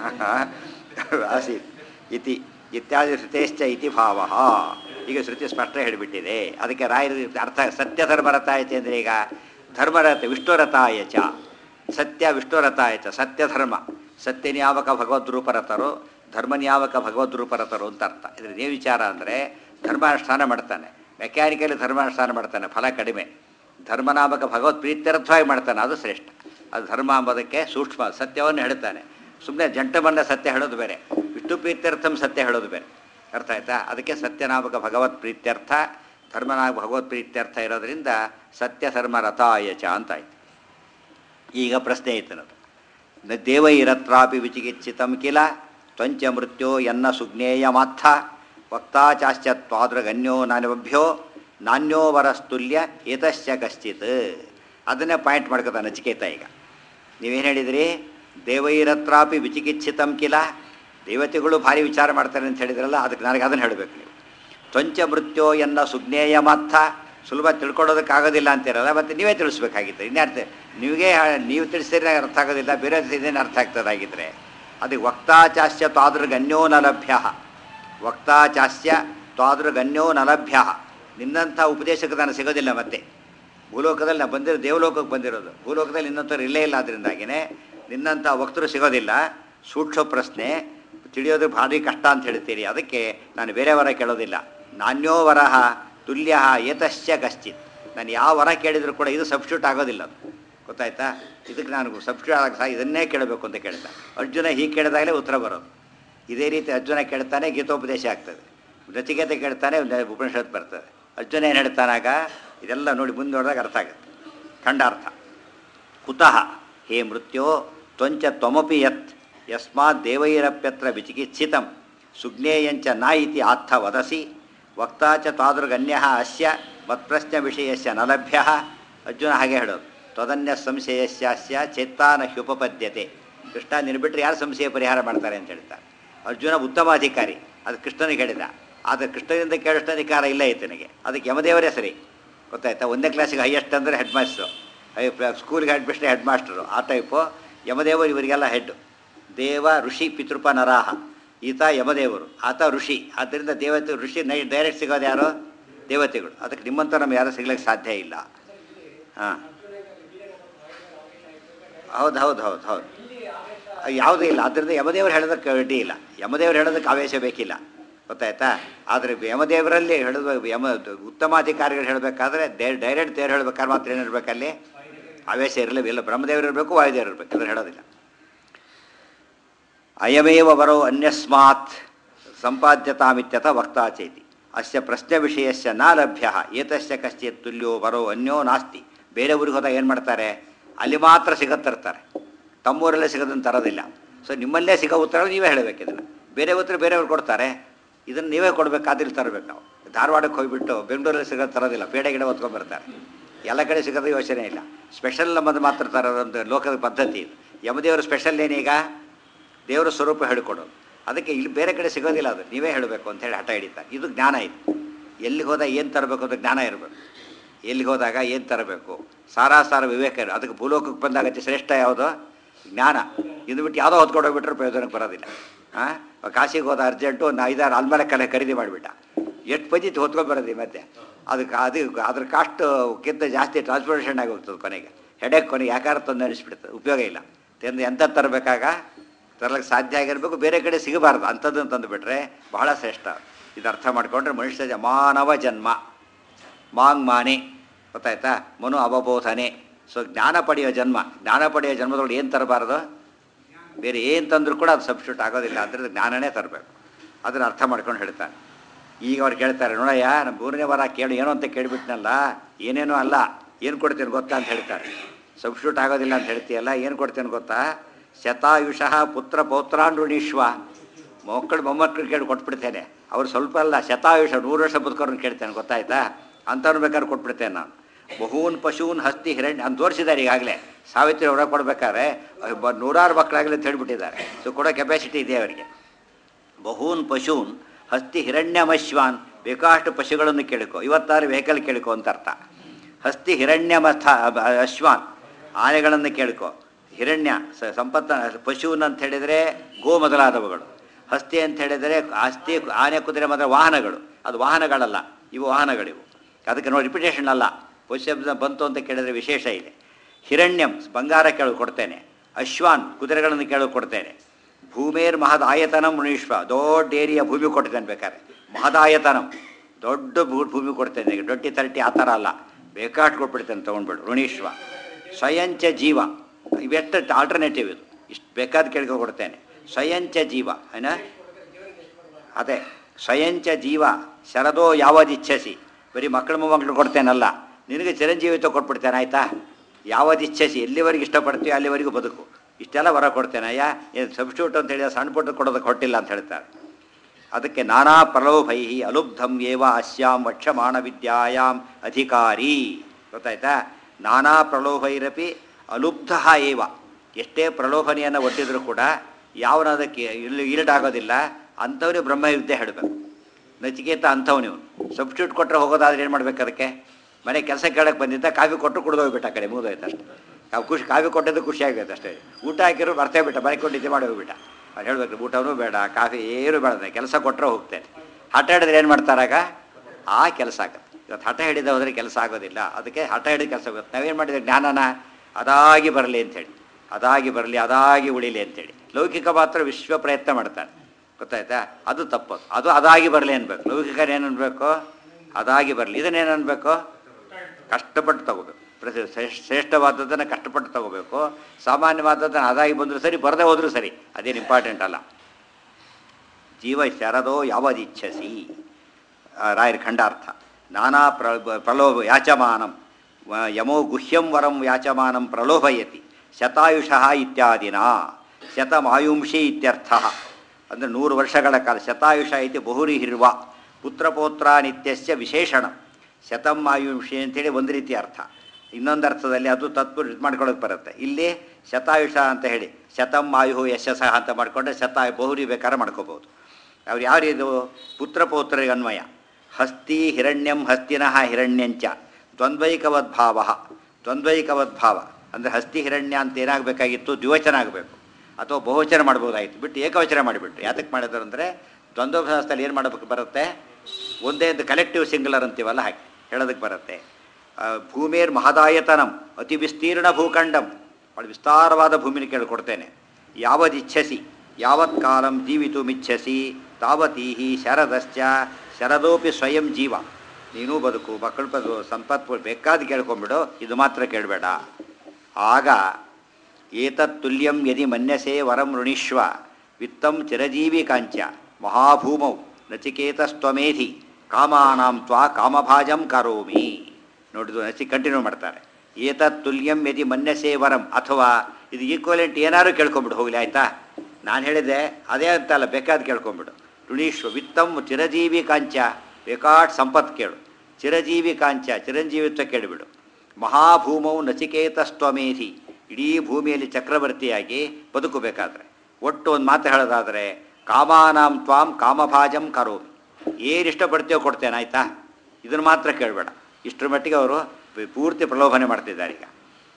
ಆಸೀತ್ ಇತಿ ಇತ್ಯಾದಿ ಶ್ರುತೇಶ್ಚ ಇತಿ ಭಾವ ಈಗ ಶ್ರುತಿ ಸ್ಪಷ್ಟ ಹೇಳಿಬಿಟ್ಟಿದೆ ಅದಕ್ಕೆ ರಾಯರ ಅರ್ಥ ಸತ್ಯ ಧರ್ಮರತಾಯತೆ ಅಂದರೆ ಈಗ ಧರ್ಮರಥ ವಿಷ್ಣುರಥಾಯ ಚ ಸತ್ಯ ವಿಷ್ಣುರಥಾಯ ಚ ಸತ್ಯ ಧರ್ಮ ಸತ್ಯನ್ಯಾವಕ ಭಗವದ್ರೂಪರಥರು ಧರ್ಮನ್ಯಾವಕ ಭಗವದ್ರೂಪರಥರು ಅಂತ ಅರ್ಥ ಇದ್ರ ಏನು ವಿಚಾರ ಅಂದರೆ ಧರ್ಮಾನುಷ್ಠಾನ ಮಾಡ್ತಾನೆ ಮೆಕ್ಯಾನಿಕಲಿ ಧರ್ಮಾನುಷ್ಠಾನ ಮಾಡ್ತಾನೆ ಫಲ ಕಡಿಮೆ ಧರ್ಮನಾಮಕ ಭಗವತ್ ಪ್ರೀತ್ಯರ್ಥವಾಗಿ ಮಾಡ್ತಾನೆ ಅದು ಶ್ರೇಷ್ಠ ಅದು ಧರ್ಮ ಎಂಬುದಕ್ಕೆ ಸೂಕ್ಷ್ಮ ಸತ್ಯವನ್ನು ಹೇಳ್ತಾನೆ ಸುಮ್ಮನೆ ಜಂಟಮನ್ನ ಸತ್ಯ ಹೇಳೋದು ಬೇರೆ ವಿಷ್ಣು ಪ್ರೀತ್ಯರ್ಥಂ ಸತ್ಯ ಹೇಳೋದು ಬೇರೆ ಅರ್ಥ ಆಯ್ತಾ ಅದಕ್ಕೆ ಸತ್ಯನಾಮಕ ಭಗವತ್ ಪ್ರೀತ್ಯರ್ಥ ಧರ್ಮನಾಮ ಭಗವತ್ ಪ್ರೀತ್ಯರ್ಥ ಇರೋದ್ರಿಂದ ಸತ್ಯ ಧರ್ಮ ರಥಾಯಚ ಅಂತಾಯ್ತು ಈಗ ಪ್ರಶ್ನೆ ಐತನದು ನ ದೇವೈರತ್ರಾಪಿ ವಿಚಿಕಿತ್ಸಿತಂ ಕಿಲ ತ್ವಂಚ ಮೃತ್ಯೋ ಎನ್ನ ಸುಜ್ಞೇಯ ಮಾತ್ಥ ವಕ್ತಾಚಾಶ್ಚ ತ್ವಾದೃಗನ್ಯೋ ನಾನಭ್ಯೋ ನಾಣ್ಯೋ ವರಸ್ತುಲ್ಯ ಏತಶ್ಚ ಕಶ್ಚಿತ್ ಅದನ್ನೇ ಪಾಯಿಂಟ್ ಮಾಡ್ಕೋತಾನೆ ನಚಿಕೇತ ಈಗ ನೀವೇನು ಹೇಳಿದ್ರಿ ದೇವೈರತ್ರಾಪಿ ವಿಚಿಕಿತ್ಸಿತಂ ಕಿಲ ದೇವತೆಗಳು ಭಾರಿ ವಿಚಾರ ಮಾಡ್ತಾರೆ ಅಂತ ಹೇಳಿದ್ರಲ್ಲ ಅದಕ್ಕೆ ನನಗೆ ಅದನ್ನು ಹೇಳಬೇಕು ನೀವು ತ್ವಂಚ ಮೃತ್ಯೋ ಎನ್ನ ಸುಜ್ಞೇಯ ಮಾತ್ಥ ಸುಲಭ ತಿಳ್ಕೊಳ್ಳೋದಕ್ಕಾಗೋದಿಲ್ಲ ಅಂತೀರಲ್ಲ ಮತ್ತು ನೀವೇ ತಿಳಿಸ್ಬೇಕಾಗಿತ್ತು ಇನ್ಯಾರ್ಥ ನೀವೇ ನೀವು ತಿಳಿಸಿದ್ರೆ ಅರ್ಥ ಆಗೋದಿಲ್ಲ ಬೇರೆ ಇದೇನು ಅರ್ಥ ಆಗ್ತದಾಗಿದ್ದರೆ ಅದಕ್ಕೆ ವಕ್ತಾಚಾಸ್ಯ ತ್ವಾದೃಗನ್ಯೋ ನ ಲಭ್ಯ ವಕ್ತಾಚಾಸ್ಯ ತ್ವಾದೃಗನ್ಯೋ ನ ಲಭ್ಯ ನಿನ್ನಂಥ ಉಪದೇಶಕ್ಕೆ ನಾನು ಸಿಗೋದಿಲ್ಲ ಮತ್ತೆ ಭೂಲೋಕದಲ್ಲಿ ನಾನು ಬಂದಿರೋ ದೇವಲೋಕಕ್ಕೆ ಬಂದಿರೋದು ಭೂಲೋಕದಲ್ಲಿ ನಿನ್ನಂಥವ್ರು ಇಲ್ಲೇ ಇಲ್ಲ ಅದರಿಂದಾಗಿನೇ ನಿನ್ನಂಥ ವಕ್ತರು ಸಿಗೋದಿಲ್ಲ ಸೂಕ್ಷ್ಮ ಪ್ರಶ್ನೆ ತಿಳಿಯೋದು ಭಾರಿ ಕಷ್ಟ ಅಂತ ಹೇಳ್ತೀರಿ ಅದಕ್ಕೆ ನಾನು ಬೇರೆ ವರ ಕೇಳೋದಿಲ್ಲ ನಾಣ್ಯೋ ವರಹ ತುಲ್ಯ ಏತಶ್ಚ ಕಶ್ಚಿತ್ ನಾನು ಯಾವ ವರ ಕೇಳಿದರೂ ಕೂಡ ಇದು ಸಬ್ಸ್ಟ್ಯೂಟ್ ಆಗೋದಿಲ್ಲ ಅದು ಗೊತ್ತಾಯ್ತಾ ಇದಕ್ಕೆ ನಾನು ಸಬ್ಸ್ಟ್ಯೂಟ್ ಆಗ ಸಹ ಇದನ್ನೇ ಕೇಳಬೇಕು ಅಂತ ಕೇಳ್ತಾ ಅರ್ಜುನ ಹೀಗೆ ಕೇಳಿದಾಗಲೇ ಉತ್ತರ ಬರೋದು ಇದೇ ರೀತಿ ಅರ್ಜುನ ಕೇಳ್ತಾನೆ ಗೀತೋಪದೇಶ ಆಗ್ತದೆ ನಚಿಕೇತ ಕೇಳ್ತಾನೆ ಉಪನಿಷತ್ ಬರ್ತದೆ ಅರ್ಜುನ ಏನು ಹೇಳ್ತಾನಾಗ ಇದೆಲ್ಲ ನೋಡಿ ಮುಂದೆ ನೋಡಿದಾಗ ಅರ್ಥ ಆಗುತ್ತೆ ಖಂಡ ಅರ್ಥ ಕುತಃ ಹೇ ಮೃತ್ಯೋ ತ್ವಂಚ ತ್ವಮಪಿ ಯತ್ ಯಸ್ಮಾತ್ ದೇವೈರಪ್ಯತ್ರ ವಿಚಿಕಿತ್ಸಿತಂ ಸುಜ್ಞೇಯಂಚ ನ ಇತಿ ಆತ್ಥ ವದಸಿ ವಕ್ತಾ ಚ ತಾದೃಗನ್ಯ ಅಸ್ಯ ಮತ್ಪ್ರಶ್ನ ವಿಷಯಸ್ಯ ನ ಲಭ್ಯ ಅರ್ಜುನ ಹಾಗೆ ಹೇಳೋದು ತ್ವದನ್ಯ ಸಂಶಯಸ್ಯಾಸ್ಯ ಚೇತ್ತಾನ ಹ್ಯುಪಪದ್ಯತೆ ಕೃಷ್ಣ ನಿನ್ಬಿಟ್ರೆ ಯಾರು ಸಂಶಯ ಪರಿಹಾರ ಮಾಡ್ತಾರೆ ಅಂತ ಹೇಳ್ತಾರೆ ಅರ್ಜುನ ಉತ್ತಮ ಅಧಿಕಾರಿ ಅದು ಕೃಷ್ಣನಿಗೆ ಹೇಳಿದ ಆದರೆ ಕೃಷ್ಣನಿಂದ ಕೇಳಷ್ಟು ಅಧಿಕಾರ ಇಲ್ಲ ಈತನಿಗೆ ಅದಕ್ಕೆ ಯಮದೇವರೇ ಸರಿ ಗೊತ್ತಾಯ್ತಾ ಒಂದನೇ ಕ್ಲಾಸಿಗೆ ಹೈಯೆಸ್ಟ್ ಅಂದರೆ ಹೆಡ್ ಮಾಸ್ಟ್ರು ಸ್ಕೂಲ್ಗೆ ಅಡ್ಮಿಷನ್ ಹೆಡ್ ಮಾಸ್ಟರು ಆ ಟೈಪು ಯಮದೇವರು ಇವರಿಗೆಲ್ಲ ಹೆಡ್ ದೇವ ಋಷಿ ಪಿತೃಪ ನರಾಹ ಈತ ಯಮದೇವರು ಆತ ಋಷಿ ಆದ್ದರಿಂದ ದೇವತೆ ಋಷಿ ನೈ ಡೈರೆಕ್ಟ್ ಸಿಗೋದು ಯಾರು ದೇವತೆಗಳು ಅದಕ್ಕೆ ನಿಮ್ಮಂಥ ನಮ್ಗೆ ಯಾರೂ ಸಿಗ್ಲಿಕ್ಕೆ ಸಾಧ್ಯ ಇಲ್ಲ ಹಾಂ ಹೌದು ಹೌದು ಹೌದು ಹೌದು ಯಾವುದೂ ಇಲ್ಲ ಆದ್ದರಿಂದ ಯಮದೇವರು ಹೇಳೋದಕ್ಕೆ ಅಡ್ಡಿ ಇಲ್ಲ ಯಮದೇವರು ಹೇಳೋದಕ್ಕೆ ಆವೇಶ ಬೇಕಿಲ್ಲ ಗೊತ್ತಾಯ್ತಾ ಆದರೆ ಯಮದೇವರಲ್ಲಿ ಹೇಳೋದು ಯಮ ಉತ್ತಮಾಧಿಕಾರಿಗಳು ಹೇಳಬೇಕಾದ್ರೆ ದೇ ಡೈರೆಕ್ಟ್ ದೇವ್ರು ಹೇಳ್ಬೇಕಾದ್ರೆ ಮಾತ್ರ ಏನು ಇರಬೇಕಲ್ಲಿ ಆವೇಶ ಇರಲಿಲ್ಲ ಇಲ್ಲ ಬ್ರಹ್ಮದೇವರು ಇರಬೇಕು ವಾಯುದೇವರು ಇರಬೇಕು ಅದನ್ನು ಹೇಳೋದಿಲ್ಲ ಅಯಮೇವ ವರೋ ಅನ್ಯಸ್ಮಾತ್ ಸಂಪಾದ್ಯತಾಮಿತ್ಯತ ವಕ್ತಾಚೇತಿ ಅಸ್ಯ ಪ್ರಶ್ನೆ ವಿಷಯಸ್ಯ ನ ಲಭ್ಯ ಏತಸ್ಯ ಕಶ್ಚಿತ್ ತುಲ್ಯೋ ವರೋ ಅನ್ಯೋ ನಾಸ್ತಿ ಬೇರೆ ಊರಿಗೆ ಹೋದಾಗ ಏನು ಮಾಡ್ತಾರೆ ಅಲ್ಲಿ ಮಾತ್ರ ಸಿಗತ್ತಿರ್ತಾರೆ ತಮ್ಮೂರಲ್ಲೇ ಸಿಗೋದನ್ನು ತರೋದಿಲ್ಲ ಸೊ ನಿಮ್ಮಲ್ಲೇ ಸಿಗೋ ಉತ್ತರ ನೀವೇ ಹೇಳಬೇಕು ಇದನ್ನು ಬೇರೆ ಉತ್ತರ ಬೇರೆಯವ್ರು ಕೊಡ್ತಾರೆ ಇದನ್ನು ನೀವೇ ಕೊಡಬೇಕಾದ್ರೆ ತರಬೇಕು ನಾವು ಧಾರವಾಡಕ್ಕೆ ಹೋಗಿಬಿಟ್ಟು ಬೆಂಗಳೂರಲ್ಲಿ ಸಿಗೋದು ತರೋದಿಲ್ಲ ಪೇಡೆ ಗಿಡ ಹೊತ್ಕೊಂಡ್ಬರ್ತಾರೆ ಎಲ್ಲ ಕಡೆ ಸಿಗೋದು ಯೋಚನೆ ಇಲ್ಲ ಸ್ಪೆಷಲ್ ನಮ್ಮದು ಮಾತ್ರ ತರೋದೊಂದು ಲೋಕದ ಪದ್ಧತಿ ಇದು ಯಮದೇವರು ಸ್ಪೆಷಲ್ ಏನೀಗ ದೇವರ ಸ್ವರೂಪ ಹೇಳಿಕೊಡೋದು ಅದಕ್ಕೆ ಇಲ್ಲಿ ಬೇರೆ ಕಡೆ ಸಿಗೋದಿಲ್ಲ ಅದು ನೀವೇ ಹೇಳಬೇಕು ಅಂತ ಹೇಳಿ ಹಠ ಹಿಡಿತಾರೆ ಇದು ಜ್ಞಾನ ಇದು ಎಲ್ಲಿಗೆ ಹೋದಾಗ ಏನು ತರಬೇಕು ಅಂತ ಜ್ಞಾನ ಇರಬೇಕು ಎಲ್ಲಿಗೆ ಹೋದಾಗ ಏನು ತರಬೇಕು ಸಾರಾಸಾರ ವಿವೇಕ ಇರೋ ಅದಕ್ಕೆ ಭೂಲೋಕಕ್ಕೆ ಬಂದಾಗ ಅತಿ ಶ್ರೇಷ್ಠ ಯಾವುದು ಜ್ಞಾನ ಇದು ಬಿಟ್ಟು ಯಾವುದೋ ಹೊತ್ಕೊಂಡೋಗ್ಬಿಟ್ರೆ ಪ್ರಯೋಜನಕ್ಕೆ ಬರೋದಿಲ್ಲ ಹಾಂ ಕಾಶಿಗೆ ಹೋದ ಅರ್ಜೆಂಟು ಒಂದು ಐದಾರು ಅಲ್ಮಾರ ಕಲೆ ಖರೀದಿ ಮಾಡಿಬಿಟ್ಟ ಎಷ್ಟು ಪಜಿತ್ ಹೊತ್ಕೊಂಡು ಬರೋದು ಈ ಮಧ್ಯೆ ಅದಕ್ಕೆ ಅದು ಅದ್ರ ಕಾಸ್ಟ್ಗಿಂತ ಜಾಸ್ತಿ ಟ್ರಾನ್ಸ್ಪೋರ್ಟೇಷನ್ ಆಗಿ ಹೋಗ್ತದೆ ಕೊನೆಗೆ ಹೆಡೆಕ್ ಕೊನೆಗೆ ಯಾಕಾರ ತಂದು ಅನಿಸ್ಬಿಡ್ತದೆ ಉಪಯೋಗ ಇಲ್ಲ ತಂದು ಎಂಥ ತರಬೇಕಾಗ ತರಲಿಕ್ಕೆ ಸಾಧ್ಯ ಆಗಿರಬೇಕು ಬೇರೆ ಕಡೆ ಸಿಗಬಾರ್ದು ಅಂಥದ್ದನ್ನು ತಂದುಬಿಟ್ರೆ ಬಹಳ ಶ್ರೇಷ್ಠ ಇದು ಅರ್ಥ ಮಾಡಿಕೊಂಡ್ರೆ ಮನುಷ್ಯ ಜ- ಮಾನವ ಜನ್ಮ ಮಾಂಗ್ ಮಾನೆ ಗೊತ್ತಾಯ್ತಾ ಮನು ಅವಬೋಧನೆ ಸೊ ಜ್ಞಾನ ಪಡೆಯೋ ಜನ್ಮ ಜ್ಞಾನ ಪಡೆಯೋ ಜನ್ಮದೊಳಗೆ ಏನು ತರಬಾರ್ದು ಬೇರೆ ಏನು ತಂದರೂ ಕೂಡ ಅದು ಸಬ್ಸ್ಟಿಟ್ಯೂಟ್ ಆಗೋದಿಲ್ಲ ಅಂದರೆ ಜ್ಞಾನನೇ ತರಬೇಕು ಅದನ್ನು ಅರ್ಥ ಮಾಡ್ಕೊಂಡು ಹೇಳ್ತಾನೆ ಈಗ ಅವ್ರು ಕೇಳ್ತಾರೆ ನೋಡಯ್ಯ ನಮ್ಮ ಮೂರನೇ ವಾರ ಕೇಳಿ ಏನೋ ಅಂತ ಕೇಳಿಬಿಟ್ನಲ್ಲ ಏನೇನೋ ಅಲ್ಲ ಏನು ಕೊಡ್ತೇನೆ ಗೊತ್ತಾ ಅಂತ ಹೇಳ್ತಾರೆ ಸಬ್ಸ್ಟಿಟ್ಯೂಟ್ ಆಗೋದಿಲ್ಲ ಅಂತ ಹೇಳ್ತೀಯಲ್ಲ ಏನು ಕೊಡ್ತೇನೆ ಗೊತ್ತಾ ಶತಾಯುಷಃ ಪುತ್ರ ಪೌತ್ರಾಂಡುಣಿಶ್ವ ಮಕ್ಕಳು ಮೊಮ್ಮಕ್ಕಳು ಕೇಳಿ ಕೊಟ್ಬಿಡ್ತೇನೆ ಅವ್ರು ಸ್ವಲ್ಪ ಅಲ್ಲ ಶತಾಯುಷ ನೂರು ವರ್ಷ ಬದುಕೋರನ್ನ ಕೇಳ್ತೇನೆ ಗೊತ್ತಾಯ್ತಾ ಅಂಥವ್ರು ಬೇಕಾದ್ರೆ ಕೊಟ್ಬಿಡ್ತೇನೆ ನಾನು ಬಹೂನ್ ಪಶೂನ್ ಹಸ್ತಿ ಹಿರಣ್ಯ ಅಂತ ತೋರಿಸಿದ್ದಾರೆ ಈಗಾಗಲೇ ಸಾವಿತ್ರಿ ಹೊರ ಕೊಡ್ಬೇಕಾದ್ರೆ ಬ- ನೂರಾರು ಮಕ್ಕಳಾಗಲಿ ಅಂತ ಹೇಳ್ಬಿಟ್ಟಿದ್ದಾರೆ ಸೊ ಕೊಡೋ ಕೆಪಾಸಿಟಿ ಇದೆ ಅವರಿಗೆ ಬಹೂನ್ ಪಶೂನ್ ಹಸ್ತಿ ಹಿರಣ್ಯಮಶ್ವಾನ್ ಬೇಕಾಷ್ಟು ಪಶುಗಳನ್ನು ಕೇಳಿಕೊ ಇವತ್ತಾರು ವೆಹಿಕಲ್ ಕೇಳಿಕೊ ಅಂತ ಅರ್ಥ ಹಸ್ತಿ ಹಿರಣ್ಯಮಥ ಅಶ್ವಾನ್ ಆನೆಗಳನ್ನು ಕೇಳಿಕೊ ಹಿರಣ್ಯ ಸ- ಸಂಪತ್ತ ಪಶುನ್ ಅಂತ ಹೇಳಿದರೆ ಗೋ ಮೊದಲಾದವುಗಳು ಹಸ್ತಿ ಅಂತ ಹೇಳಿದರೆ ಹಸ್ತಿ ಆನೆ ಕುದುರೆ ಮೊದಲ ವಾಹನಗಳು ಅದು ವಾಹನಗಳಲ್ಲ ಇವು ವಾಹನಗಳಿವು ಅದಕ್ಕೆ ನೋಡಿ ರಿಪಿಟೇಷನ್ ಅಲ್ಲ ಪಶು ಬಂತು ಅಂತ ಕೇಳಿದರೆ ವಿಶೇಷ ಇದೆ ಹಿರಣ್ಯಂ ಬಂಗಾರ ಕೇಳು ಕೊಡ್ತೇನೆ ಅಶ್ವಾನ್ ಕುದುರೆಗಳನ್ನು ಕೇಳು ಕೊಡ್ತೇನೆ ಭೂಮೇರ್ ಮಹದಾಯತನಂ ಮುನೀಶ್ವ ದೊಡ್ಡ ಏರಿಯಾ ಭೂಮಿ ಕೊಡ್ತೇನೆ ಬೇಕಾದ್ರೆ ಮಹದಾಯತನಂ ದೊಡ್ಡ ಭೂ ಭೂಮಿ ಕೊಡ್ತೇನೆ ಈಗ ಟ್ವೆಂಟಿ ತರ್ಟಿ ಆ ಥರ ಅಲ್ಲ ಬೇಕಾಷ್ಟು ಕೊಟ್ಬಿಡ್ತೇನೆ ತೊಗೊಂಡ್ಬಿಡು ಋಣೀಶ್ವ ಸ್ವಯಂಚ ಜೀವ ಇವೆಷ್ಟು ಆಲ್ಟರ್ನೇಟಿವ್ ಇದು ಇಷ್ಟು ಬೇಕಾದ ಕೇಳ್ಕೊ ಕೊಡ್ತೇನೆ ಸ್ವಯಂಚ ಜೀವ ಏನ ಅದೇ ಸ್ವಯಂಚ ಜೀವ ಶರದೋ ಯಾವದಿಚ್ಛಸಿ ಬರೀ ಮಕ್ಕಳು ಮೊಮ್ಮಕ್ಕಳು ಕೊಡ್ತೇನಲ್ಲ ನಿನಗೆ ಚಿರಂಜೀವಿತ ಕೊಟ್ಬಿಡ್ತೇನೆ ಆಯ್ತಾ ಯಾವದಿಚ್ಛಸಿ ಎಲ್ಲಿವರೆಗೆ ಇಷ್ಟಪಡ್ತೀವಿ ಅಲ್ಲಿವರೆಗೂ ಬದುಕು ಇಷ್ಟೆಲ್ಲ ವರ ಕೊಡ್ತೇನೆ ಅಯ್ಯ ಏನು ಸಬ್ಸ್ಟಿಟ್ಯೂಟ್ ಅಂತ ಹೇಳಿ ಸಣ್ಣ ಪುಟ್ಟ ಕೊಡೋದಕ್ಕೆ ಹೊಟ್ಟಿಲ್ಲ ಅಂತ ಹೇಳ್ತಾರೆ ಅದಕ್ಕೆ ನಾನಾ ಪ್ರಲೋಭೈ ಅಲುಬ್ಧಂ ಏವ ಅಸ್ಯಾಂ ವಕ್ಷಮಾಣ ವಿದ್ಯಾಯಾಂ ಅಧಿಕಾರಿ ಗೊತ್ತಾಯ್ತಾ ನಾನಾ ಪ್ರಲೋಭೈರಪಿ ಅಲುಬ್ಧ ಏವ ಎಷ್ಟೇ ಪ್ರಲೋಭನೆಯನ್ನು ಒಡ್ಡಿದರೂ ಕೂಡ ಯಾವನದಕ್ಕೆ ಇಲ್ಲಿ ಈಲ್ಡಾಗೋದಿಲ್ಲ ಅಂಥವನೇ ಬ್ರಹ್ಮವಿದ್ಯೆ ಹೇಳಬೇಕು ನಚಿಕೇತ ಅಂಥವನು ಸಬ್ಸ್ಟಿಟ್ಯೂಟ್ ಕೊಟ್ಟರೆ ಹೋಗೋದಾದ್ರೆ ಏನು ಮಾಡ್ಬೇಕು ಅದಕ್ಕೆ ಮನೆ ಕೆಲಸ ಕೇಳಕ್ಕೆ ಬಂದಿದ್ದ ಕಾಫಿ ಕೊಟ್ಟು ಕುಡ್ದು ಹೋಗ್ಬಿಟ್ಟ ಆ ಕಡೆ ಮುಗಿದೋಯ್ತು ಅಷ್ಟೇ ನಾವು ಖುಷಿ ಕಾಫಿ ಕೊಟ್ಟಿದ್ದು ಖುಷಿ ಆಗುತ್ತೆ ಅಷ್ಟೇ ಊಟ ಹಾಕಿರೋ ಬರ್ತೇ ಬಿಟ್ಟ ಮನೆ ಕೊಟ್ಟು ನಿದ್ದೆ ಮಾಡಿ ಹೋಗ್ಬಿಟ್ಟ ಅವ್ನು ಹೇಳ್ಬೇಕು ಊಟನೂ ಬೇಡ ಕಾಫಿ ಏನು ಬೇಡ ಕೆಲಸ ಕೊಟ್ಟರೆ ಹೋಗ್ತೇನೆ ಹಠ ಹಿಡಿದ್ರೆ ಏನು ಮಾಡ್ತಾರಾಗ ಆ ಕೆಲಸ ಆಗುತ್ತೆ ಇವತ್ತು ಹಠ ಹಿಡಿದ ಹೋದರೆ ಕೆಲಸ ಆಗೋದಿಲ್ಲ ಅದಕ್ಕೆ ಹಠ ಹಿಡಿದ ಕೆಲಸ ಆಗುತ್ತೆ ನಾವೇನು ಮಾಡಿದ್ರೆ ಜ್ಞಾನನ ಅದಾಗಿ ಬರಲಿ ಅಂಥೇಳಿ ಅದಾಗಿ ಬರಲಿ ಅದಾಗಿ ಉಳಿಲಿ ಅಂತೇಳಿ ಲೌಕಿಕ ಮಾತ್ರ ವಿಶ್ವ ಪ್ರಯತ್ನ ಮಾಡ್ತಾನೆ ಗೊತ್ತಾಯ್ತಾ ಅದು ತಪ್ಪದು ಅದು ಅದಾಗಿ ಬರಲಿ ಅನ್ಬೇಕು ಲೌಕಿಕ ಏನು ಅನ್ಬೇಕು ಅದಾಗಿ ಬರಲಿ ಇದನ್ನೇನು ಅನ್ಬೇಕು ಕಷ್ಟಪಟ್ಟು ತಗೋಬೇಕು ಪ್ರತಿ ಶ್ರೇಷ್ಠ- ಶ್ರೇಷ್ಠವಾದದ್ದನ್ನು ಕಷ್ಟಪಟ್ಟು ತಗೋಬೇಕು ಸಾಮಾನ್ಯವಾದದ್ದನ್ನು ಅದಾಗಿ ಬಂದರೂ ಸರಿ ಬರದೇ ಹೋದರೂ ಸರಿ ಅದೇನು ಇಂಪಾರ್ಟೆಂಟ್ ಅಲ್ಲ ಜೀವ ಶರದೋ ಯಾವದಿಚ್ಛಸಿ ಆ, ರಾಯರ ಖಂಡಾರ್ಥ ನಾನಾ ಪ್ರ ಪ್ರಲೋಭ ಯಾಚಮಾನಂ ವ- ಯಮೋ ಗುಹ್ಯಂ ವರಂ ಯಾಚಮಾನಂ ಪ್ರಲೋಭಯತಿ ಶತಾಯುಷಃ ಇತ್ಯಾದಿನ ಶತಮಾಯುಂಷಿ ಇತ್ಯರ್ಥ ಅಂದರೆ ನೂರು ವರ್ಷಗಳ ಕಾಲ ಶತಾಯುಷ ಇತಿ ಬಹುರಿ ಹಿರುವ ಪುತ್ರಪೌತ್ರ ನಿತ್ಯಸ್ಯ ವಿಶೇಷಣ ಶತಂ ಆಯುಂಷಿ ಅಂತೇಳಿ ಒಂದು ರೀತಿಯ ಅರ್ಥ ಇನ್ನೊಂದು ಅರ್ಥದಲ್ಲಿ ಅದು ತತ್ವ ಇದು ಮಾಡ್ಕೊಳ್ಳೋಕೆ ಬರುತ್ತೆ ಇಲ್ಲಿ ಶತಾಯುಷ ಅಂತ ಹೇಳಿ ಶತಂ ಆಯು ಯಶಸ್ಸಹ ಅಂತ ಮಾಡಿಕೊಂಡ್ರೆ ಶತಾಯು ಬಹುರಿ ಬೇಕಾದ್ರೆ ಮಾಡ್ಕೋಬೋದು ಅವ್ರು ಯಾವ ಇದು ಪುತ್ರಪೌತ್ರರಿಗೆ ಅನ್ವಯ ಹಸ್ತಿ ಹಿರಣ್ಯಂ ಹಸ್ತಿನಃ ಹಿರಣ್ಯಂಚ ದ್ವಂದ್ವೈಕವದ್ಭಾವ ದ್ವಂದ್ವೈಕವದ್ಭಾವ ಅಂದರೆ ಹಸ್ತಿ ಹಿರಣ್ಯ ಅಂತ ಏನಾಗಬೇಕಾಗಿತ್ತು ದ್ವಿವಚನ ಆಗಬೇಕು ಅಥವಾ ಬಹುವಚನ ಮಾಡ್ಬೋದಾಗಿತ್ತು ಬಿಟ್ಟು ಏಕವಚನ ಮಾಡಿಬಿಟ್ಟು ಯಾತಕ್ಕೆ ಮಾಡಿದ್ರು ಅಂದರೆ ದ್ವಂದ್ವಭಾಸದಲ್ಲಿ ಏನು ಮಾಡಬೇಕು ಬರುತ್ತೆ ಒಂದೇ ಒಂದು ಕಲೆಕ್ಟಿವ್ ಸಿಂಗುಲರ್ ಅಂತೀವಲ್ಲ ಹಾಗೆ ಹೇಳೋದಕ್ಕೆ ಬರುತ್ತೆ ಆ, ಭೂಮಿಯರ್ ಮಹದಾಯತನಂ ಅತಿ ವಿಸ್ತೀರ್ಣ ಭೂಖಂಡಂ ಭಾಳ ವಿಸ್ತಾರವಾದ ಭೂಮಿನ ಕೇಳಿಕೊಡ್ತೇನೆ ಯಾವದಿಚ್ಛಸಿ ಯಾವತ್ ಕಾಲಂ ಜೀವಿತು ಮಿಚ್ಛಸಿ ತಾವತೀಹಿ ಶರದಶ್ಚ ಶರದೋಪಿ ಸ್ವಯಂ ಜೀವ ನೀನೂ ಬದುಕು ಮಕ್ಕಳು ಬದು ಸಂಪತ್ತು ಬೇಕಾದ ಕೇಳ್ಕೊಂಬಿಡು ಇದು ಮಾತ್ರ ಕೇಳಬೇಡ ಆಗ ಏತತ್ ತುಲ್ಯಂ ಯದಿ ಮನ್ಯಸೆ ವರಂ ಋಣಿಶ್ವ ವಿತ್ತಂ ಚಿರಜೀವಿ ಕಾಂಚ ಮಹಾಭೂಮೌ ನಚಿಕೇತಸ್ತ್ವಮೇಧಿ ಕಾಮಾನಾಂ ತ್ವಾ ಕಾಮಭಾಜಂ ಕರೋಮಿ ನೋಡಿದು ನಚಿ ಕಂಟಿನ್ಯೂ ಮಾಡ್ತಾರೆ ಏತತ್ ತುಲ್ಯಂ ಯದಿ ಮನ್ಯಸೆ ವರಂ ಅಥವಾ ಇದು ಈಕ್ವಲೆಂಟ್ ಏನಾದ್ರು ಕೇಳ್ಕೊಂಬಿಡು ಹೋಗ್ಲಿ ಆಯ್ತಾ ನಾನು ಹೇಳಿದೆ ಅದೇ ಅಂತಲ್ಲ ಬೇಕಾದ ಕೇಳ್ಕೊಂಬಿಡು ಋಣೀಶ್ವ ವಿತ್ತಂ ಚಿರಜೀವಿ ಕಾಂಚ ಬೇಕಾಟ್ ಸಂಪತ್ತು ಕೇಳು ಚಿರಜೀವಿ ಕಾಂಚ ಚಿರಂಜೀವಿತ್ವ ಕೇಳಿಬಿಡು ಮಹಾಭೂಮೌ ನಚಿಕೇತಸ್ತ್ವಮೇಧಿ ಇಡೀ ಭೂಮಿಯಲ್ಲಿ ಚಕ್ರವರ್ತಿಯಾಗಿ ಬದುಕಬೇಕಾದ್ರೆ ಒಟ್ಟು ಒಂದು ಮಾತು ಹೇಳೋದಾದರೆ ಕಾಮಾನಾಂ ತ್ವಾಂ ಕಾಮಭಾಜಂ ಕರೋಮಿ ಏನು ಇಷ್ಟಪಡ್ತೀವೋ ಕೊಡ್ತೇನೆ ಆಯ್ತಾ ಇದನ್ನು ಮಾತ್ರ ಕೇಳಬೇಡ ಇಷ್ಟರ ಮಟ್ಟಿಗೆ ಅವರು ಪೂರ್ತಿ ಪ್ರಲೋಭನೆ ಮಾಡ್ತಿದ್ದಾರೆ ಈಗ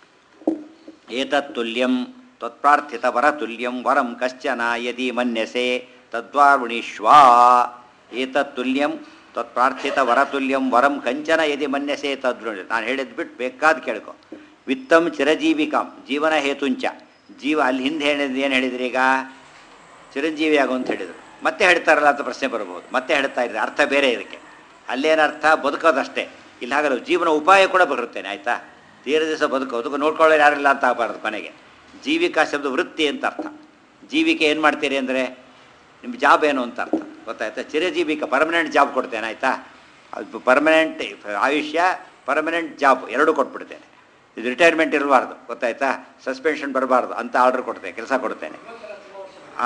ಏತತ್ತುಲ್ಯಂ ತ್ವತ್ಪ್ರಾರ್ಥಿತ ವರತುಲ್ಯಂ ವರಂ ಕಶ್ಚನ ಯದಿ ಮನ್ಯಸೆ ತದ್ವಾರುಣಿಶ್ವಾ ಏತತ್ತುಲ್ಯಂ ತತ್ಪ್ರಾರ್ಥಿತ ವರತುಲ್ಯಂ ವರಂ ಕಂಚನ ಯದಿ ಮನ್ಯಸೆ ತದ್ರುಣಿ ನಾನು ಹೇಳಿದ್ ಬಿಟ್ಟು ಬೇಕಾದ ಕೇಳ್ಕೊ ವಿತ್ತಂ ಚಿರಜೀವಿಕಾಂ ಜೀವನ ಹೇತುಂಚ ಜೀವ ಅಲ್ಲಿ ಹಿಂದೆ ಹೇಳಿದ್ ಏನು ಹೇಳಿದ್ರಿ ಈಗ ಚಿರಂಜೀವಿ ಆಗು ಅಂತ ಹೇಳಿದರು ಮತ್ತೆ ಹೇಳ್ತಾರಲ್ಲ ಅಂತ ಪ್ರಶ್ನೆ ಬರ್ಬೋದು ಮತ್ತೆ ಹೇಳ್ತಾ ಇದ್ದಾರೆ ಅರ್ಥ ಬೇರೆ ಇದಕ್ಕೆ ಅಲ್ಲೇನರ್ಥ ಬದುಕೋದಷ್ಟೇ ಇಲ್ಲಿ ಹಾಗಲ್ಲ ಜೀವನ ಉಪಾಯ ಕೂಡ ಬರುತ್ತೇನೆ ಆಯಿತಾ ತೀರ ದಿವಸ ಬದುಕೋದು ನೋಡ್ಕೊಳ್ಳೋರು ಯಾರಿಲ್ಲ ಅಂತ ಆಗಬಾರ್ದು ಮನೆಗೆ ಜೀವಿಕಾ ಶಬ್ದ ವೃತ್ತಿ ಅಂತ ಅರ್ಥ ಜೀವಿಕೆ ಏನು ಮಾಡ್ತೀರಿ ಅಂದರೆ ನಿಮ್ಮ ಜಾಬ್ ಏನು ಅಂತ ಅರ್ಥ ಗೊತ್ತಾಯ್ತಾ ಚಿರಜೀವಿಕ ಪರ್ಮನೆಂಟ್ ಜಾಬ್ ಕೊಡ್ತೇನೆ ಆಯಿತಾ ಅದು ಪರ್ಮನೆಂಟ್ ಆಯುಷ್ಯ ಪರ್ಮನೆಂಟ್ ಜಾಬ್ ಎರಡೂ ಕೊಟ್ಬಿಡ್ತೇನೆ ಇದು ರಿಟೈರ್ಮೆಂಟ್ ಇರಬಾರ್ದು ಗೊತ್ತಾಯ್ತಾ ಸಸ್ಪೆನ್ಷನ್ ಬರಬಾರ್ದು ಅಂತ ಆರ್ಡರ್ ಕೊಡ್ತೇನೆ ಕೆಲಸ ಕೊಡ್ತೇನೆ ಆ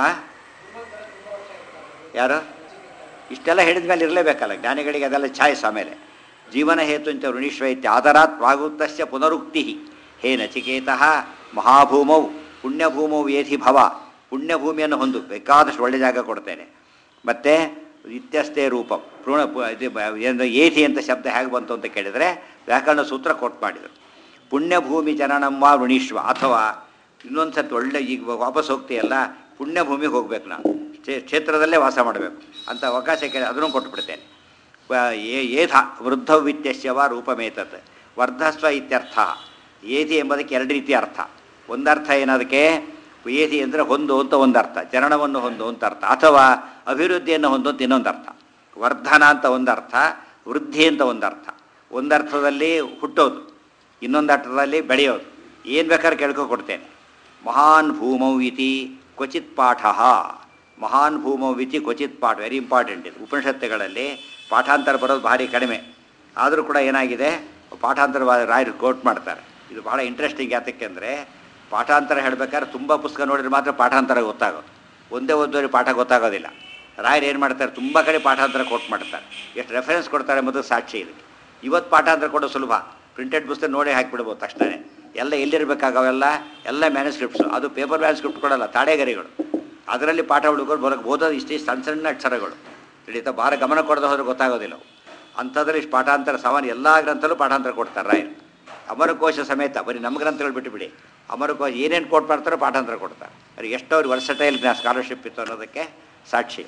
ಯಾರು ಇಷ್ಟೆಲ್ಲ ಹೇಳಿದ ಮೇಲೆ ಇರಲೇಬೇಕಲ್ಲ ಜ್ಞಾನಿಗಳಿಗೆ ಅದೆಲ್ಲ ಛಾಯ್ಸ್ ಆಮೇಲೆ ಜೀವನ ಹೇತುಂಚ ಋಣಿಶ್ವೈತ್ಯ ಆದರಾತ್ ಪ್ರಾಗುತ್ತಸ್ಯ ಪುನರುಕ್ತಿ ಹೇ ನಚಿಕೇತಃ ಮಹಾಭೂಮೌ ಪುಣ್ಯಭೂಮೌ ಏಧಿ ಭವ ಪುಣ್ಯಭೂಮಿಯನ್ನು ಹೊಂದು ಬೇಕಾದಷ್ಟು ಒಳ್ಳೆ ಜಾಗ ಕೊಡ್ತೇನೆ ಮತ್ತು ಇತ್ಯಷ್ಟೇ ರೂಪ ಪೂರ್ಣ ಪು- ಇದು ಬ- ಏನು ಏಧಿ ಅಂತ ಶಬ್ದ ಹೇಗೆ ಬಂತು ಅಂತ ಕೇಳಿದರೆ ವ್ಯಾಕರಣ ಸೂತ್ರ ಕೊಟ್ಟು ಮಾಡಿದರು ಪುಣ್ಯಭೂಮಿ ಜನನಮ್ಮ ಋಣೀಶ್ವ ಅಥವಾ ಇನ್ನೊಂದು ಸತಿ ಒಳ್ಳೆ ಈಗ ವಾಪಸ್ ಹೋಗ್ತೀಯಲ್ಲ ಪುಣ್ಯಭೂಮಿಗೆ ಹೋಗ್ಬೇಕು ನಾವು ಕ್ಷೇ- ಕ್ಷೇತ್ರದಲ್ಲೇ ವಾಸ ಮಾಡಬೇಕು ಅಂತ ಅವಕಾಶ ಕೇಳಿ ಅದನ್ನು ಕೊಟ್ಬಿಡ್ತೇನೆ ವ- ಏ- ಏಧ ವೃದ್ಧವಿತ್ಯಸ್ಯವ ರೂಪಮೇತತ್ ವರ್ಧಸ್ವ ಇತ್ಯರ್ಥ ಏಧಿ ಎಂಬುದಕ್ಕೆ ಎರಡು ರೀತಿಯ ಅರ್ಥ ಒಂದರ್ಥ ಏನದಕ್ಕೆ ಏಧಿ ಅಂದರೆ ಹೊಂದು ಅಂತ ಒಂದರ್ಥ ಚರಣವನ್ನು ಹೊಂದು ಅಂತ ಅರ್ಥ ಅಥವಾ ಅಭಿವೃದ್ಧಿಯನ್ನು ಹೊಂದು ಅಂತ ಇನ್ನೊಂದು ಅರ್ಥ ವರ್ಧನ ಅಂತ ಒಂದರ್ಥ ವೃದ್ಧಿ ಅಂತ ಒಂದರ್ಥ ಒಂದರ್ಥದಲ್ಲಿ ಹುಟ್ಟೋದು ಇನ್ನೊಂದು ಅರ್ಥದಲ್ಲಿ ಬೆಳೆಯೋದು ಏನು ಬೇಕಾದ್ರೆ ಕೇಳ್ಕೊ ಕೊಡ್ತೇನೆ ಮಹಾನ್ ಭೂಮೌ ಇತಿ ಕ್ವಚಿತ್ ಪಾಠ ಮಹಾನ್ ಭೂಮೌ ಇತಿ ಕ್ವಚಿತ್ ಪಾಠ ವೆರಿ ಇಂಪಾರ್ಟೆಂಟ್ ಇದು ಉಪನಿಷತ್ತುಗಳಲ್ಲಿ ಪಾಠಾಂತರ ಬರೋದು ಭಾರಿ ಕಡಿಮೆ ಆದರೂ ಕೂಡ ಏನಾಗಿದೆ ಪಾಠಾಂತರ ರಾಯರು ಕೋಟ್ ಮಾಡ್ತಾರೆ ಇದು ಬಹಳ ಇಂಟ್ರೆಸ್ಟಿಂಗ್ ಯಾತಕ್ಕೆ ಅಂದರೆ ಪಾಠಾಂತರ ಹೇಳಬೇಕಾದ್ರೆ ತುಂಬ ಪುಸ್ತಕ ನೋಡಿದ್ರೆ ಮಾತ್ರ ಪಾಠಾಂತರ ಗೊತ್ತಾಗೋದು ಒಂದೇ ಓದೋರಿಗೆ ಪಾಠ ಗೊತ್ತಾಗೋದಿಲ್ಲ ರಾಯರು ಏನು ಮಾಡ್ತಾರೆ ತುಂಬ ಕಡೆ ಪಾಠಾಂತರ ಕೋಟ್ ಮಾಡ್ತಾರೆ ಎಷ್ಟು ರೆಫರೆನ್ಸ್ ಕೊಡ್ತಾರೆ ಎಂಬುದು ಸಾಕ್ಷಿ ಇದಕ್ಕೆ ಇವತ್ತು ಪಾಠಾಂತರ ಕೊಡೋ ಸುಲಭ ಪ್ರಿಂಟೆಡ್ ಪುಸ್ತಕ ನೋಡಿ ಹಾಕಿಬಿಡ್ಬೋದು ತಕ್ಷಣ ಎಲ್ಲ ಎಲ್ಲಿರಬೇಕಾಗವೆಲ್ಲ ಎಲ್ಲ ಮ್ಯಾನುಸ್ಕ್ರಿಪ್ಟ್ಸು ಅದು ಪೇಪರ್ ಮ್ಯಾನುಸ್ಕ್ರಿಪ್ಟ್ ಕೊಡಲ್ಲ ತಾಡೆಗರಿಗಳು ಅದರಲ್ಲಿ ಪಾಠ ಹುಡುಗರು ಬರೋಕ್ಕೆ ಓದೋದು ಇಷ್ಟೇ ಸಣ್ಣ ಸಣ್ಣ ಅಕ್ಷರಗಳು ತಿಳಿತಾ ಭಾಳ ಗಮನ ಕೊಡದೆ ಹೋದ್ರೆ ಗೊತ್ತಾಗೋದಿಲ್ಲ ಅವು ಅಂಥದ್ರಲ್ಲಿ ಇಷ್ಟು ಪಾಠಾಂತರ ಸಾಮಾನ್ಯ ಎಲ್ಲ ಗ್ರಂಥಲ್ಲೂ ಪಾಠಾಂತರ ಕೊಡ್ತಾರೆ ರಾಯರು ಅಮರಕೋಶ ಸಮೇತ ಬರೀ ನಮ್ಮ ಗ್ರಂಥಗಳು ಬಿಟ್ಟುಬಿಡಿ ಅಮರಕೋಶ ಏನೇನು ಕೋಟ್ ಮಾಡ್ತಾರೋ ಪಾಠಾಂತರ ಕೊಡ್ತಾರೆ ಅವ್ರಿಗೆ ಎಷ್ಟು ಅವ್ರಿಗೆ ವರ್ಸಟೈಲ್ ಸ್ಕಾಲರ್ಶಿಪ್ ಇತ್ತು ಅನ್ನೋದಕ್ಕೆ ಸಾಕ್ಷಿ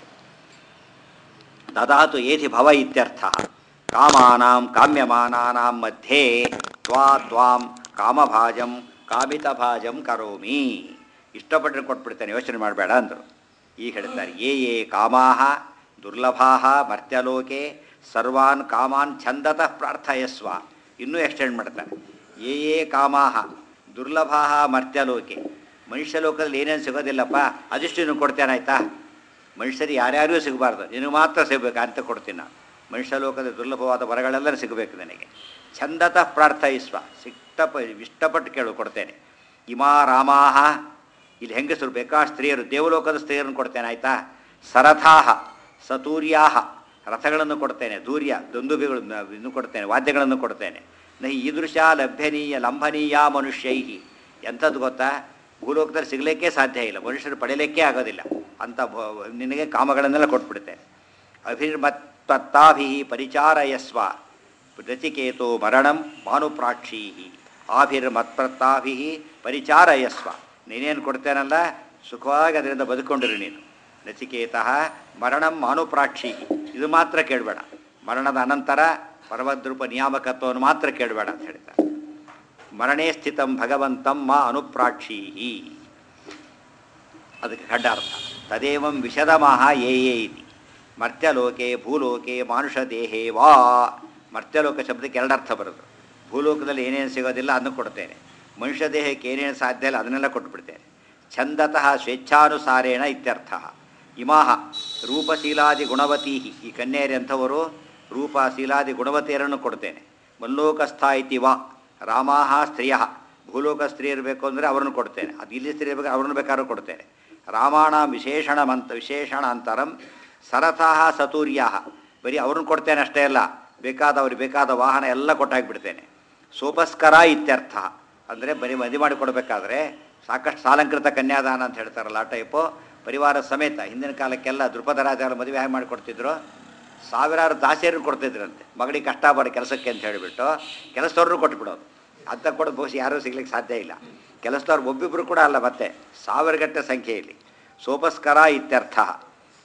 ದದಾತು ಏಧಿ ಭವ ಇತ್ಯರ್ಥ ಕಾಮಾನಾಂ ಕಾಮ್ಯಮಾನಾನಾಂ ಮಧ್ಯೆ ತ್ವಾ ತ್ವಾಂ ಕಾಮಭಾಜಂ ಕಾಮಿತಭಾಜಂ ಕರೋಮಿ ಇಷ್ಟಪಟ್ಟರೆ ಕೊಟ್ಬಿಡ್ತೇನೆ ಯೋಚನೆ ಮಾಡಬೇಡ ಅಂದರು ಈಗ ಹೇಳ್ತಾರೆ ಯೇ ಯೇ ಕಾಮಾಹ ದುರ್ಲಭಾಹ ಮರ್ತ್ಯಲೋಕೆ ಸರ್ವಾನ್ ಕಾಮಾನ್ ಛಂದತಃ ಪ್ರಾರ್ಥಯಸ್ವ ಇನ್ನೂ ಎಕ್ಸ್ಟೆಂಡ್ ಮಾಡ್ತಾರೆ ಯೇ ಯೇ ಕಾಮಾಹ ದುರ್ಲಭಾಹ ಮರ್ತ್ಯಲೋಕೆ ಮನುಷ್ಯ ಲೋಕದಲ್ಲಿ ಏನೇನು ಸಿಗೋದಿಲ್ಲಪ್ಪ ಅದಿಷ್ಟು ನೀನು ಕೊಡ್ತೇನಾಯ್ತಾ ಮನುಷ್ಯರು ಯಾರ್ಯಾರಿಗೂ ಸಿಗಬಾರ್ದು ನಿನಗೆ ಮಾತ್ರ ಸಿಗಬೇಕು ಅಂತ ಕೊಡ್ತೀನಿ ನಾನು ಮನುಷ್ಯ ಲೋಕದ ದುರ್ಲಭವಾದ ವರಗಳೆಲ್ಲ ಸಿಗಬೇಕು ನನಗೆ ಛಂದತಃ ಪ್ರಾರ್ಥಯಿಸ್ವ ಸಿಕ್ತಪ ಇಷ್ಟಪಟ್ಟು ಕೇಳು ಕೊಡ್ತೇನೆ ಇಮಾ ರಾಮಾಹ ಇಲ್ಲಿ ಹೆಂಗಸರು ಬೇಕಾ ಸ್ತ್ರೀಯರು ದೇವಲೋಕದ ಸ್ತ್ರೀಯರನ್ನು ಕೊಡ್ತೇನೆ ಆಯಿತಾ ಸರಥಾಹ ಸತೂರ್ಯಾಹ ರಥಗಳನ್ನು ಕೊಡ್ತೇನೆ ದೂರ್ಯ ದುಂದುಬಿಗಳು ಇನ್ನು ಕೊಡ್ತೇನೆ ವಾದ್ಯಗಳನ್ನು ಕೊಡ್ತೇನೆ ನಹಿ ಈದೃಶ ಲಭ್ಯನೀಯ ಲಂಭನೀಯ ಮನುಷ್ಯೈಹಿ ಎಂಥದ್ದು ಗೊತ್ತಾ ಭೂಲೋಕದಲ್ಲಿ ಸಿಗಲಿಕ್ಕೆ ಸಾಧ್ಯ ಇಲ್ಲ ಮನುಷ್ಯರು ಪಡೆಯಲಿಕ್ಕೆ ಆಗೋದಿಲ್ಲ ಅಂತ ಭ- ನಿನಗೆ ಕಾಮಗಳನ್ನೆಲ್ಲ ಕೊಟ್ಬಿಡ್ತೇನೆ ಅಭಿರ್ಮತ್ತತ್ತಾಭಿ ಪರಿಚಾರಯಸ್ವ ರಚಿಕೇತೋ ಮರಣಂ ಭಾನುಪ್ರಾಕ್ಷೀ ಆಭಿರ್ಮತ್ಪ್ರತ್ತಾಭಿ ಪರಿಚಾರಯಸ್ವ ನೀನೇನು ಕೊಡ್ತೇನಲ್ಲ ಸುಖವಾಗಿ ಅದರಿಂದ ಬದುಕೊಂಡಿರು ನೀನು ನಚಿಕೇತಃ ಮರಣಂ ಮಾನುಪ್ರಾಕ್ಷಿ ಇದು ಮಾತ್ರ ಕೇಳಬೇಡ ಮರಣದ ಅನಂತರ ಪರಮದ್ರೂಪ ನಿಯಾಮಕತ್ವವನ್ನು ಮಾತ್ರ ಕೇಳಬೇಡ ಅಂತ ಹೇಳ್ತಾರೆ ಮರಣೇ ಸ್ಥಿತಂ ಭಗವಂತಂ ಮಾ ಅನುಪ್ರಾಕ್ಷೀಹಿ ಅದಕ್ಕೆ ಖಡ್ಡಾರ್ಥ ತದೇವಂ ವಿಶದಮಃ ಯೇ ಯೇ ಇತಿ ಮರ್ತ್ಯಲೋಕೆ ಭೂಲೋಕೆ ಮಾನುಷ ದೇಹೇ ವಾ ಮರ್ತ್ಯಲೋಕ ಶಬ್ದಕ್ಕೆ ಎರಡರ್ಥ ಬರೋದು ಭೂಲೋಕದಲ್ಲಿ ಏನೇನು ಸಿಗೋದಿಲ್ಲ ಅದನ್ನು ಕೊಡ್ತೇನೆ ಮನುಷ್ಯ ದೇಹಕ್ಕೆ ಏನೇನು ಸಾಧ್ಯ ಇಲ್ಲ ಅದನ್ನೆಲ್ಲ ಕೊಟ್ಬಿಡ್ತೇನೆ ಛಂದತಃ ಸ್ವೇಚ್ಛಾನುಸಾರೇಣ ಇತ್ಯರ್ಥ ಇಮಾಹ ರೂಪಶೀಲಾದಿ ಗುಣವತೀ ಈ ಕನ್ಯೆಯರಿ ಅಂಥವರು ರೂಪ ಶೀಲಾದಿ ಗುಣವತಿಯರನ್ನು ಕೊಡ್ತೇನೆ ಮಲ್ಲೋಕಸ್ಥ ಇತಿ ವಾ ರಾಮಾಹ ಸ್ತ್ರೀಯ ಭೂಲೋಕ ಸ್ತ್ರೀ ಇರಬೇಕು ಅಂದರೆ ಅವರನ್ನು ಕೊಡ್ತೇನೆ ಅದು ಇಲ್ಲಿ ಸ್ತ್ರೀ ಇರಬೇಕು ಅವ್ರನ್ನ ಬೇಕಾದ್ರೂ ಕೊಡ್ತೇನೆ ರಾಮಾಣ ವಿಶೇಷಣ ಮಂತ ವಿಶೇಷಣಾಂತರಂ ಸರಥಾಹ ಸತೂರ್ಯಾಹ ಬರೀ ಅವ್ರನ್ನ ಕೊಡ್ತೇನೆ ಅಷ್ಟೇ ಅಲ್ಲ ಬೇಕಾದವ್ರಿಗೆ ಬೇಕಾದ ವಾಹನ ಎಲ್ಲ ಕೊಟ್ಟಾಗ್ಬಿಡ್ತೇನೆ ಸೋಪಸ್ಕರ ಇತ್ಯರ್ಥ ಅಂದರೆ ಬರೀ ಮದುವೆ ಮಾಡಿ ಕೊಡಬೇಕಾದ್ರೆ ಸಾಕಷ್ಟು ಸಾಲಂಕೃತ ಕನ್ಯಾದಾನ ಅಂತ ಹೇಳ್ತಾರಲ್ಲ ಆ ಟೈಪು ಪರಿವಾರ ಸಮೇತ ಹಿಂದಿನ ಕಾಲಕ್ಕೆಲ್ಲ ದೃಪದ ರಾಜರ ಮದುವೆ ಹೇಗೆ ಮಾಡಿಕೊಡ್ತಿದ್ರು ಸಾವಿರಾರು ದಾಸಿಯರು ಕೊಡ್ತಿದ್ರಂತೆ ಮಗಳಿಗೆ ಕಷ್ಟ ಪಡಿ ಕೆಲಸಕ್ಕೆ ಅಂತ ಹೇಳಿಬಿಟ್ಟು ಕೆಲಸದವ್ರನ್ನೂ ಕೊಟ್ಬಿಡೋದು ಅಂತ ಕೊಡೋದು ಬಹುಶಃ ಯಾರೂ ಸಿಗ್ಲಿಕ್ಕೆ ಸಾಧ್ಯ ಇಲ್ಲ ಕೆಲಸದವ್ರು ಒಬ್ಬಿಬ್ಬರು ಕೂಡ ಅಲ್ಲ ಮತ್ತೆ ಸಾವಿರಗಟ್ಟೆ ಸಂಖ್ಯೆಯಲ್ಲಿ ಸೋಪಸ್ಕರ ಇತ್ಯರ್ಥ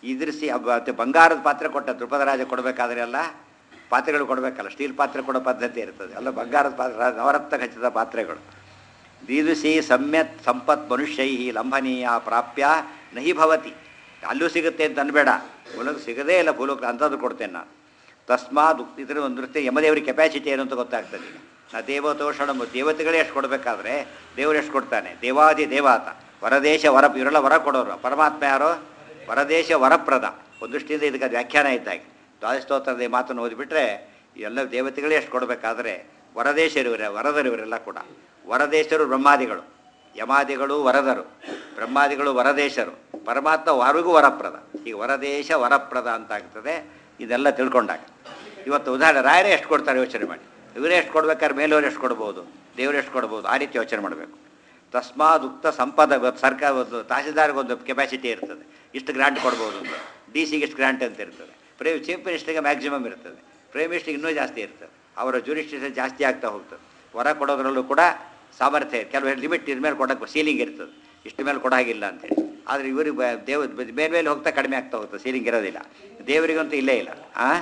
ಇದ್ರಿಸಿ ಅಬ್ಬ- ಮತ್ತೆ ಬಂಗಾರದ ಪಾತ್ರೆ ಕೊಟ್ಟ ದ್ರುಪದ ರಾಜ ಕೊಡಬೇಕಾದ್ರೆ ಎಲ್ಲ ಪಾತ್ರೆಗಳು ಕೊಡಬೇಕಲ್ಲ ಸ್ಟೀಲ್ ಪಾತ್ರೆ ಕೊಡೋ ಪದ್ಧತಿ ಇರ್ತದೆ ಎಲ್ಲ ಬಂಗಾರದ ಪಾತ್ರೆ ನವರತ್ನ ಖಚಿತ ಪಾತ್ರೆಗಳು ದೀದುಸಿ ಸಮ್ಯತ್ ಸಂಪತ್ ಮನುಷ್ಯೈ ಲಂಬನೀಯ ಪ್ರಾಪ್ಯ ನಹಿ ಭವತಿ ಅಲ್ಲೂ ಸಿಗುತ್ತೆ ಅಂತ ಅನ್ಬೇಡ ಮೂಲಕ ಸಿಗದೇ ಇಲ್ಲ ಭೂಲೋಕ ಅಂಥದ್ದು ಕೊಡ್ತೇನೆ ನಾನು ತಸ್ಮಾತ್ ಇದ್ರ ಒಂದು ನೃತ್ಯ ಯಮದೇವರಿಗೆ ಕೆಪಾಸಿಟಿ ಏನು ಅಂತ ಗೊತ್ತಾಗ್ತದೆ ಈಗ ನಾ ದೇವತೋಷಣ ದೇವತೆಗಳೇ ಎಷ್ಟು ಕೊಡಬೇಕಾದ್ರೆ ದೇವರು ಎಷ್ಟು ಕೊಡ್ತಾನೆ ದೇವಾದಿ ದೇವಾತ ವರದೇಶ ವರ ಇವರೆಲ್ಲ ವರ ಕೊಡೋರು ಪರಮಾತ್ಮ ಯಾರೋ ವರದೇಶ ವರಪ್ರದ ಒಂದು ದೃಷ್ಟಿಯಿಂದ ಇದಕ್ಕೆ ಅದು ವ್ಯಾಖ್ಯಾನ ಇದ್ದಾಗೆ ದ್ವಾದಸ್ತೋತ್ರದ ಈ ಮಾತನ್ನು ಓದಿಬಿಟ್ರೆ ಎಲ್ಲ ದೇವತೆಗಳೇ ಎಷ್ಟು ಕೊಡಬೇಕಾದ್ರೆ ವರದೇಶರು ಇವರೇ ವರದರು ಇವರೆಲ್ಲ ಕೂಡ ವರದೇಶರು ಬ್ರಹ್ಮಾದಿಗಳು ಯಮಾದಿಗಳು ವರದರು ಬ್ರಹ್ಮಾದಿಗಳು ವರದೇಶರು ಪರಮಾತ್ಮ ವಾರಿಗೂ ವರಪ್ರದ ಈಗ ವರದೇಶ ವರಪ್ರದ ಅಂತ ಆಗ್ತದೆ ಇದೆಲ್ಲ ತಿಳ್ಕೊಂಡಾಗ ಇವತ್ತು ಉದಾಹರಣೆ ರಾಯರೇ ಎಷ್ಟು ಕೊಡ್ತಾರೆ ಯೋಚನೆ ಮಾಡಿ ಇವರೇ ಎಷ್ಟು ಕೊಡ್ಬೇಕಾದ್ರೆ ಮೇಲವ್ರು ಎಷ್ಟು ಕೊಡ್ಬೋದು ದೇವರು ಎಷ್ಟು ಕೊಡ್ಬೋದು ಆ ರೀತಿ ಯೋಚನೆ ಮಾಡಬೇಕು ತಸ್ಮಾದ್ ಉಕ್ತ ಸಂಪದ ಇವತ್ತು ಸರ್ಕಾರ ಒಂದು ತಹಸೀಲ್ದಾರ್ಗೆ ಒಂದು ಕೆಪಾಸಿಟಿ ಇರ್ತದೆ ಇಷ್ಟು ಗ್ರಾಂಟ್ ಕೊಡ್ಬೋದು ಅಂತ ಡಿ ಸಿಗೆ ಇಷ್ಟು ಗ್ರಾಂಟ್ ಅಂತ ಇರ್ತದೆ ಪ್ರೈಮ್ ಚೀಫ್ ಮಿನಿಸ್ಟ್ರಿಗೆ ಮ್ಯಾಕ್ಸಿಮಮ್ ಇರ್ತದೆ ಪ್ರೈಮ್ ಮಿನಿಸ್ಟ್ರಿಗೆ ಇನ್ನೂ ಜಾಸ್ತಿ ಇರ್ತದೆ ಅವರ ಜೂರಿಸ್ಟಿಷನ್ ಜಾಸ್ತಿ ಆಗ್ತಾ ಹೋಗ್ತದೆ ಹೊರ ಕೊಡೋದ್ರಲ್ಲೂ ಕೂಡ ಸಾಮರ್ಥ್ಯ ಕೆಲವು ಲಿಮಿಟ್ ಇದ್ರ ಮೇಲೆ ಕೊಡೋಕ್ಕೆ ಸೀಲಿಂಗ್ ಇರ್ತದೆ ಇಷ್ಟು ಮೇಲೆ ಕೊಡೋ ಹಾಗಿಲ್ಲ ಅಂತೇಳಿ ಆದರೆ ಇವ್ರಿಗೆ ಬ- ದೇವ ಮೇಲೆ ಮೇಲೆ ಹೋಗ್ತಾ ಕಡಿಮೆ ಆಗ್ತಾ ಹೋಗ್ತದೆ ಸೀಲಿಂಗ್ ಇರೋದಿಲ್ಲ ದೇವರಿಗಂತೂ ಇಲ್ಲೇ ಇಲ್ಲ ಹಾಂ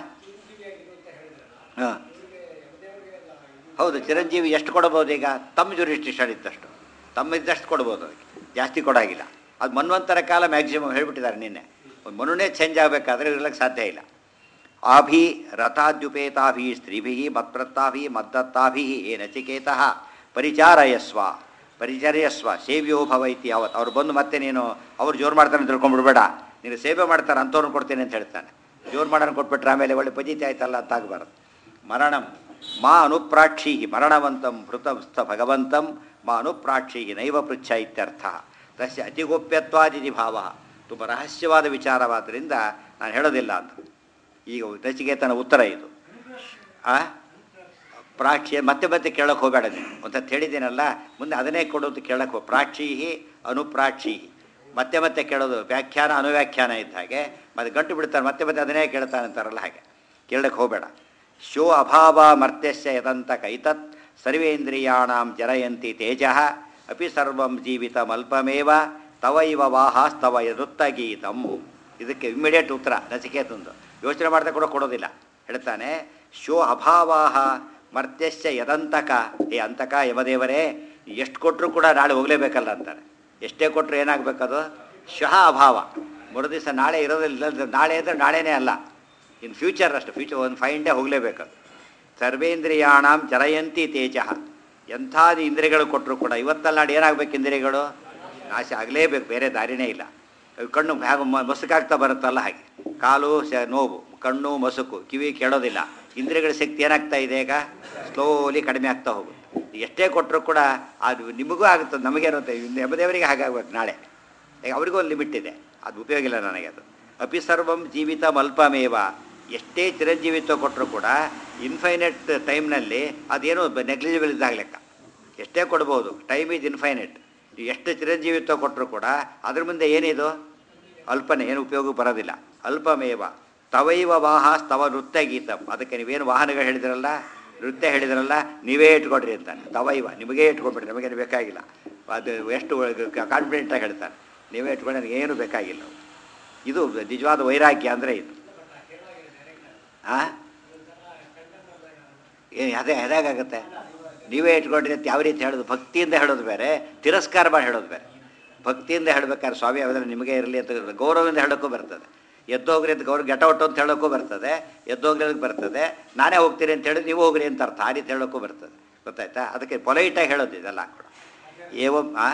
ಹಾಂ ಹೌದು ಚಿರಂಜೀವಿ ಎಷ್ಟು ಕೊಡಬಹುದು ಈಗ ತಮ್ಮ ಜುರಿಸ್ಟಿಷನ್ ಇದ್ದಷ್ಟು ತಮ್ಮ ಇದ್ದಷ್ಟು ಕೊಡ್ಬೋದು ಅದಕ್ಕೆ ಜಾಸ್ತಿ ಕೊಡಾಗಿಲ್ಲ ಅದು ಮನ್ವಂತರ ಕಾಲ ಮ್ಯಾಕ್ಸಿಮಮ್ ಹೇಳ್ಬಿಟ್ಟಿದ್ದಾರೆ ನಿನ್ನೆ ಒಂದು ಮನುನೇ ಚೇಂಜ್ ಆಗಬೇಕಾದ್ರೆ ಇರ್ಲಿಕ್ಕೆ ಸಾಧ್ಯ ಇಲ್ಲ ಆಭಿ ರಥಾದ್ಯುಪೇತಾಭಿ ಸ್ತ್ರೀಭಿ ಮತ್ಪ್ರತ್ತಾಭಿ ಮದ್ದತ್ತಾಭಿ ಏ ನಚಿಕೇತಃ ಪರಿಚಾರಯಸ್ವ ಪರಿಚರ್ಯಸ್ವ ಸೇವ್ಯೋ ಭವ ಇತಿ ಯಾವತ್ತು ಅವ್ರು ಬಂದು ಮತ್ತೆ ನೀನು ಅವ್ರು ಜೋರು ಮಾಡ್ತಾರೆ ಅಂತ ತಿಳ್ಕೊಂಡ್ಬಿಡ್ಬೇಡ ನೀನು ಸೇವೆ ಮಾಡ್ತಾರೆ ಅಂಥವ್ರನ್ನ ಕೊಡ್ತೇನೆ ಅಂತ ಹೇಳ್ತಾನೆ ಜೋರು ಮಾಡೋಣ ಕೊಟ್ಬಿಟ್ರೆ ಆಮೇಲೆ ಒಳ್ಳೆ ಪಜಿತಿ ಆಯ್ತಲ್ಲ ಅಂತ ಆಗಬಾರ್ದು ಮರಣಂ ಮಾ ಅನುಪ್ರಾಕ್ಷಿ ಮರಣವಂತಂ ಭೃತಸ್ಥ ಭಗವಂತಂ ಮಾ ಅನುಪ್ರಾಕ್ಷಿ ನೈವ ಪೃಚ್ಛ ಇತ್ಯರ್ಥ ತಸ್ಯ ಅತಿಗೋಪ್ಯತ್ವಾದಿತಿ ಭಾವ ತುಂಬ ರಹಸ್ಯವಾದ ವಿಚಾರವಾದ್ದರಿಂದ ನಾನು ಹೇಳೋದಿಲ್ಲ ಅಂತ ಈಗ ನಚಿಕೇತನ ಉತ್ತರ ಇದು ಆ ಪ್ರಾಕ್ಷಿ ಮತ್ತೆ ಮತ್ತೆ ಕೇಳಕ್ಕೆ ಹೋಗಬೇಡ ನೀನು ಅಂತ ಹೇಳಿದ್ದೀನಲ್ಲ ಮುಂದೆ ಅದನ್ನೇ ಕೊಡೋದು ಕೇಳಕ್ಕೆ ಹೋಗಿ ಪ್ರಾಕ್ಷೀಹಿ ಅನುಪ್ರಾಕ್ಷಿ ಮತ್ತೆ ಮತ್ತೆ ಕೇಳೋದು ವ್ಯಾಖ್ಯಾನ ಅನುವ್ಯಾಖ್ಯಾನ ಇದ್ದ ಹಾಗೆ ಮತ್ತೆ ಗಂಟು ಬಿಡ್ತಾರೆ ಮತ್ತೆ ಮತ್ತೆ ಅದನ್ನೇ ಕೇಳ್ತಾನೆ ಅಂತಾರಲ್ಲ ಹಾಗೆ ಕೇಳಕ್ಕೆ ಹೋಗಬೇಡ ಶೋ ಅಭಾವ ಮರ್ತ್ಯಸ್ಯ ಯದಂತ ಕೈತತ್ ಸರ್ವೇಂದ್ರಿಯಾಣಾಂ ಜರಯಂತಿ ತೇಜ ಅಪಿ ಸರ್ವಂ ಜೀವಿತಮಲ್ಪಮೇವ ತವ ಇವ ವಾಹಾಸ್ತವ ಯದುತ್ತಗೀತಂ ಇದಕ್ಕೆ ಇಮ್ಮಿಡಿಯೇಟ್ ಉತ್ತರ ನಚಿಕೇತಂದು ಯೋಚನೆ ಮಾಡದೆ ಕೂಡ ಕೊಡೋದಿಲ್ಲ ಹೇಳ್ತಾನೆ ಶೋ ಅಭಾವಾಹ ಮರ್ತ್ಯಸ್ಯ ಯದಂತಕ ಏ ಅಂತಕ ಯಮದೇವರೇ ಎಷ್ಟು ಕೊಟ್ಟರು ಕೂಡ ನಾಳೆ ಹೋಗಲೇಬೇಕಲ್ಲ ಅಂತಾರೆ ಎಷ್ಟೇ ಕೊಟ್ಟರು ಏನಾಗಬೇಕದು ಶಃ ಅಭಾವ ಮರು ದಿವಸ ನಾಳೆ ಇರೋದಿಲ್ಲ ನಾಳೆ ಅಂದರೆ ನಾಳೆನೇ ಅಲ್ಲ ಇನ್ ಫ್ಯೂಚರ್ ಅಷ್ಟು ಫ್ಯೂಚರ್ ಒಂದು ಫೈವ್ ಡೇ ಹೋಗಲೇಬೇಕದು ಸರ್ವೇಂದ್ರಿಯಾಣಾಂ ಜರಯಂತಿ ತೇಜ ಎಂಥ ಇಂದ್ರಿಯಗಳು ಕೊಟ್ಟರು ಕೂಡ ಇವತ್ತಲ್ಲ ನಾಡು ಏನಾಗಬೇಕು ಇಂದ್ರಿಯಗಳು ನಾಶ ಆಗಲೇಬೇಕು ಬೇರೆ ದಾರಿನೇ ಇಲ್ಲ ಅವು ಕಣ್ಣು ಹೇಗೆ ಮಸುಕಾಗ್ತಾ ಬರುತ್ತಲ್ಲ ಹಾಗೆ ಕಾಲು ಸ ನೋವು ಕಣ್ಣು ಮಸುಕು ಕಿವಿ ಕೇಳೋದಿಲ್ಲ ಇಂದ್ರಿಯಗಳ ಶಕ್ತಿ ಏನಾಗ್ತಾ ಇದೆ ಈಗ ಸ್ಲೋಲಿ ಕಡಿಮೆ ಆಗ್ತಾ ಹೋಗುತ್ತೆ ಎಷ್ಟೇ ಕೊಟ್ಟರು ಕೂಡ ಅದು ನಿಮಗೂ ಆಗುತ್ತದೆ ನಮಗೇನು ಅಂತ ಯಮದೇವರಿಗೆ ಹಾಗಾಗ್ಬೇಕು ನಾಳೆ ಈಗ ಅವರಿಗೂ ಒಂದು ಲಿಮಿಟ್ ಇದೆ ಅದು ಉಪಯೋಗ ಇಲ್ಲ ನನಗೆ ಅದು ಅಪಿ ಸರ್ವಂ ಜೀವಿತ ಮಲ್ಪಮೇವ ಎಷ್ಟೇ ಚಿರಂಜೀವಿತ್ವ ಕೊಟ್ಟರು ಕೂಡ ಇನ್ಫೈನೈಟ್ ಟೈಮ್ನಲ್ಲಿ ಅದೇನು ನೆಗ್ಲಿಜಿಬಲ್ ಇದ್ದಾಗ ಲೆಕ್ಕ ಎಷ್ಟೇ ಕೊಡ್ಬೋದು ಟೈಮ್ ಈಸ್ ಇನ್ಫೈನೈಟ್ ಎಷ್ಟು ಚಿರಂಜೀವಿತ್ವ ಕೊಟ್ಟರು ಕೂಡ ಅದ್ರ ಮುಂದೆ ಏನಿದು ಅಲ್ಪನೆ ಏನು ಉಪಯೋಗ ಬರೋದಿಲ್ಲ ಅಲ್ಪಮೇವ ತವೈವ ವಾಹ ಸ್ತವ ನೃತ್ಯ ಗೀತಂ ಅದಕ್ಕೆ ನೀವೇನು ವಾಹನಗಳು ಹೇಳಿದ್ರಲ್ಲ ನೃತ್ಯ ಹೇಳಿದ್ರಲ್ಲ ನೀವೇ ಇಟ್ಕೊಡ್ರಿ ಅಂತಾನೆ ತವೈವ ನಿಮಗೇ ಇಟ್ಕೊಂಡ್ಬಿಡ್ರಿ ನಮಗೇನು ಬೇಕಾಗಿಲ್ಲ ಅದು ಎಷ್ಟು ಕಾನ್ಫಿಡೆಂಟಾಗಿ ಹೇಳ್ತಾನೆ ನೀವೇ ಇಟ್ಕೊಂಡು ನನಗೆ ಏನು ಬೇಕಾಗಿಲ್ಲ ಇದು ನಿಜವಾದ ವೈರಾಗ್ಯ ಅಂದರೆ ಇದು ಹಾಂ ಏನು ಅದೇ ಹೇಗಾಗುತ್ತೆ ನೀವೇ ಇಟ್ಕೊಂಡ್ರಿ ಅಂತ ಯಾವ ರೀತಿ ಹೇಳೋದು ಭಕ್ತಿಯಿಂದ ಹೇಳೋದು ಬೇರೆ ತಿರಸ್ಕಾರ ಮಾಡಿ ಹೇಳೋದು ಬೇರೆ ಭಕ್ತಿಯಿಂದ ಹೇಳ್ಬೇಕಾದ್ರೆ ಸ್ವಾಮಿ ಯಾವ್ದಾದ್ರೆ ನಿಮಗೆ ಇರಲಿ ಅಂತ ಗೌರವದಿಂದ ಹೇಳೋಕ್ಕೂ ಬರ್ತದೆ ಎದ್ದೋಗ್ರಿ ಅಂತ ಗೌರವ ಗೆಟ ಔಟ್ ಅಂತ ಹೇಳೋಕ್ಕೂ ಬರ್ತದೆ ಎದ್ದೋಗ್ರಿ ಬರ್ತದೆ ನಾನೇ ಹೋಗ್ತೀನಿ ಅಂತ ಹೇಳಿ ನೀವು ಹೋಗ್ರಿ ಅಂತ ಅರ್ಥ ಆ ರೀತಿ ಹೇಳೋಕ್ಕೂ ಬರ್ತದೆ ಗೊತ್ತಾಯ್ತಾ ಅದಕ್ಕೆ ಪೊಲೈಟಾಗಿ ಹೇಳೋದು ಇದೆಲ್ಲ ಕೂಡ ಏವಂ ಆ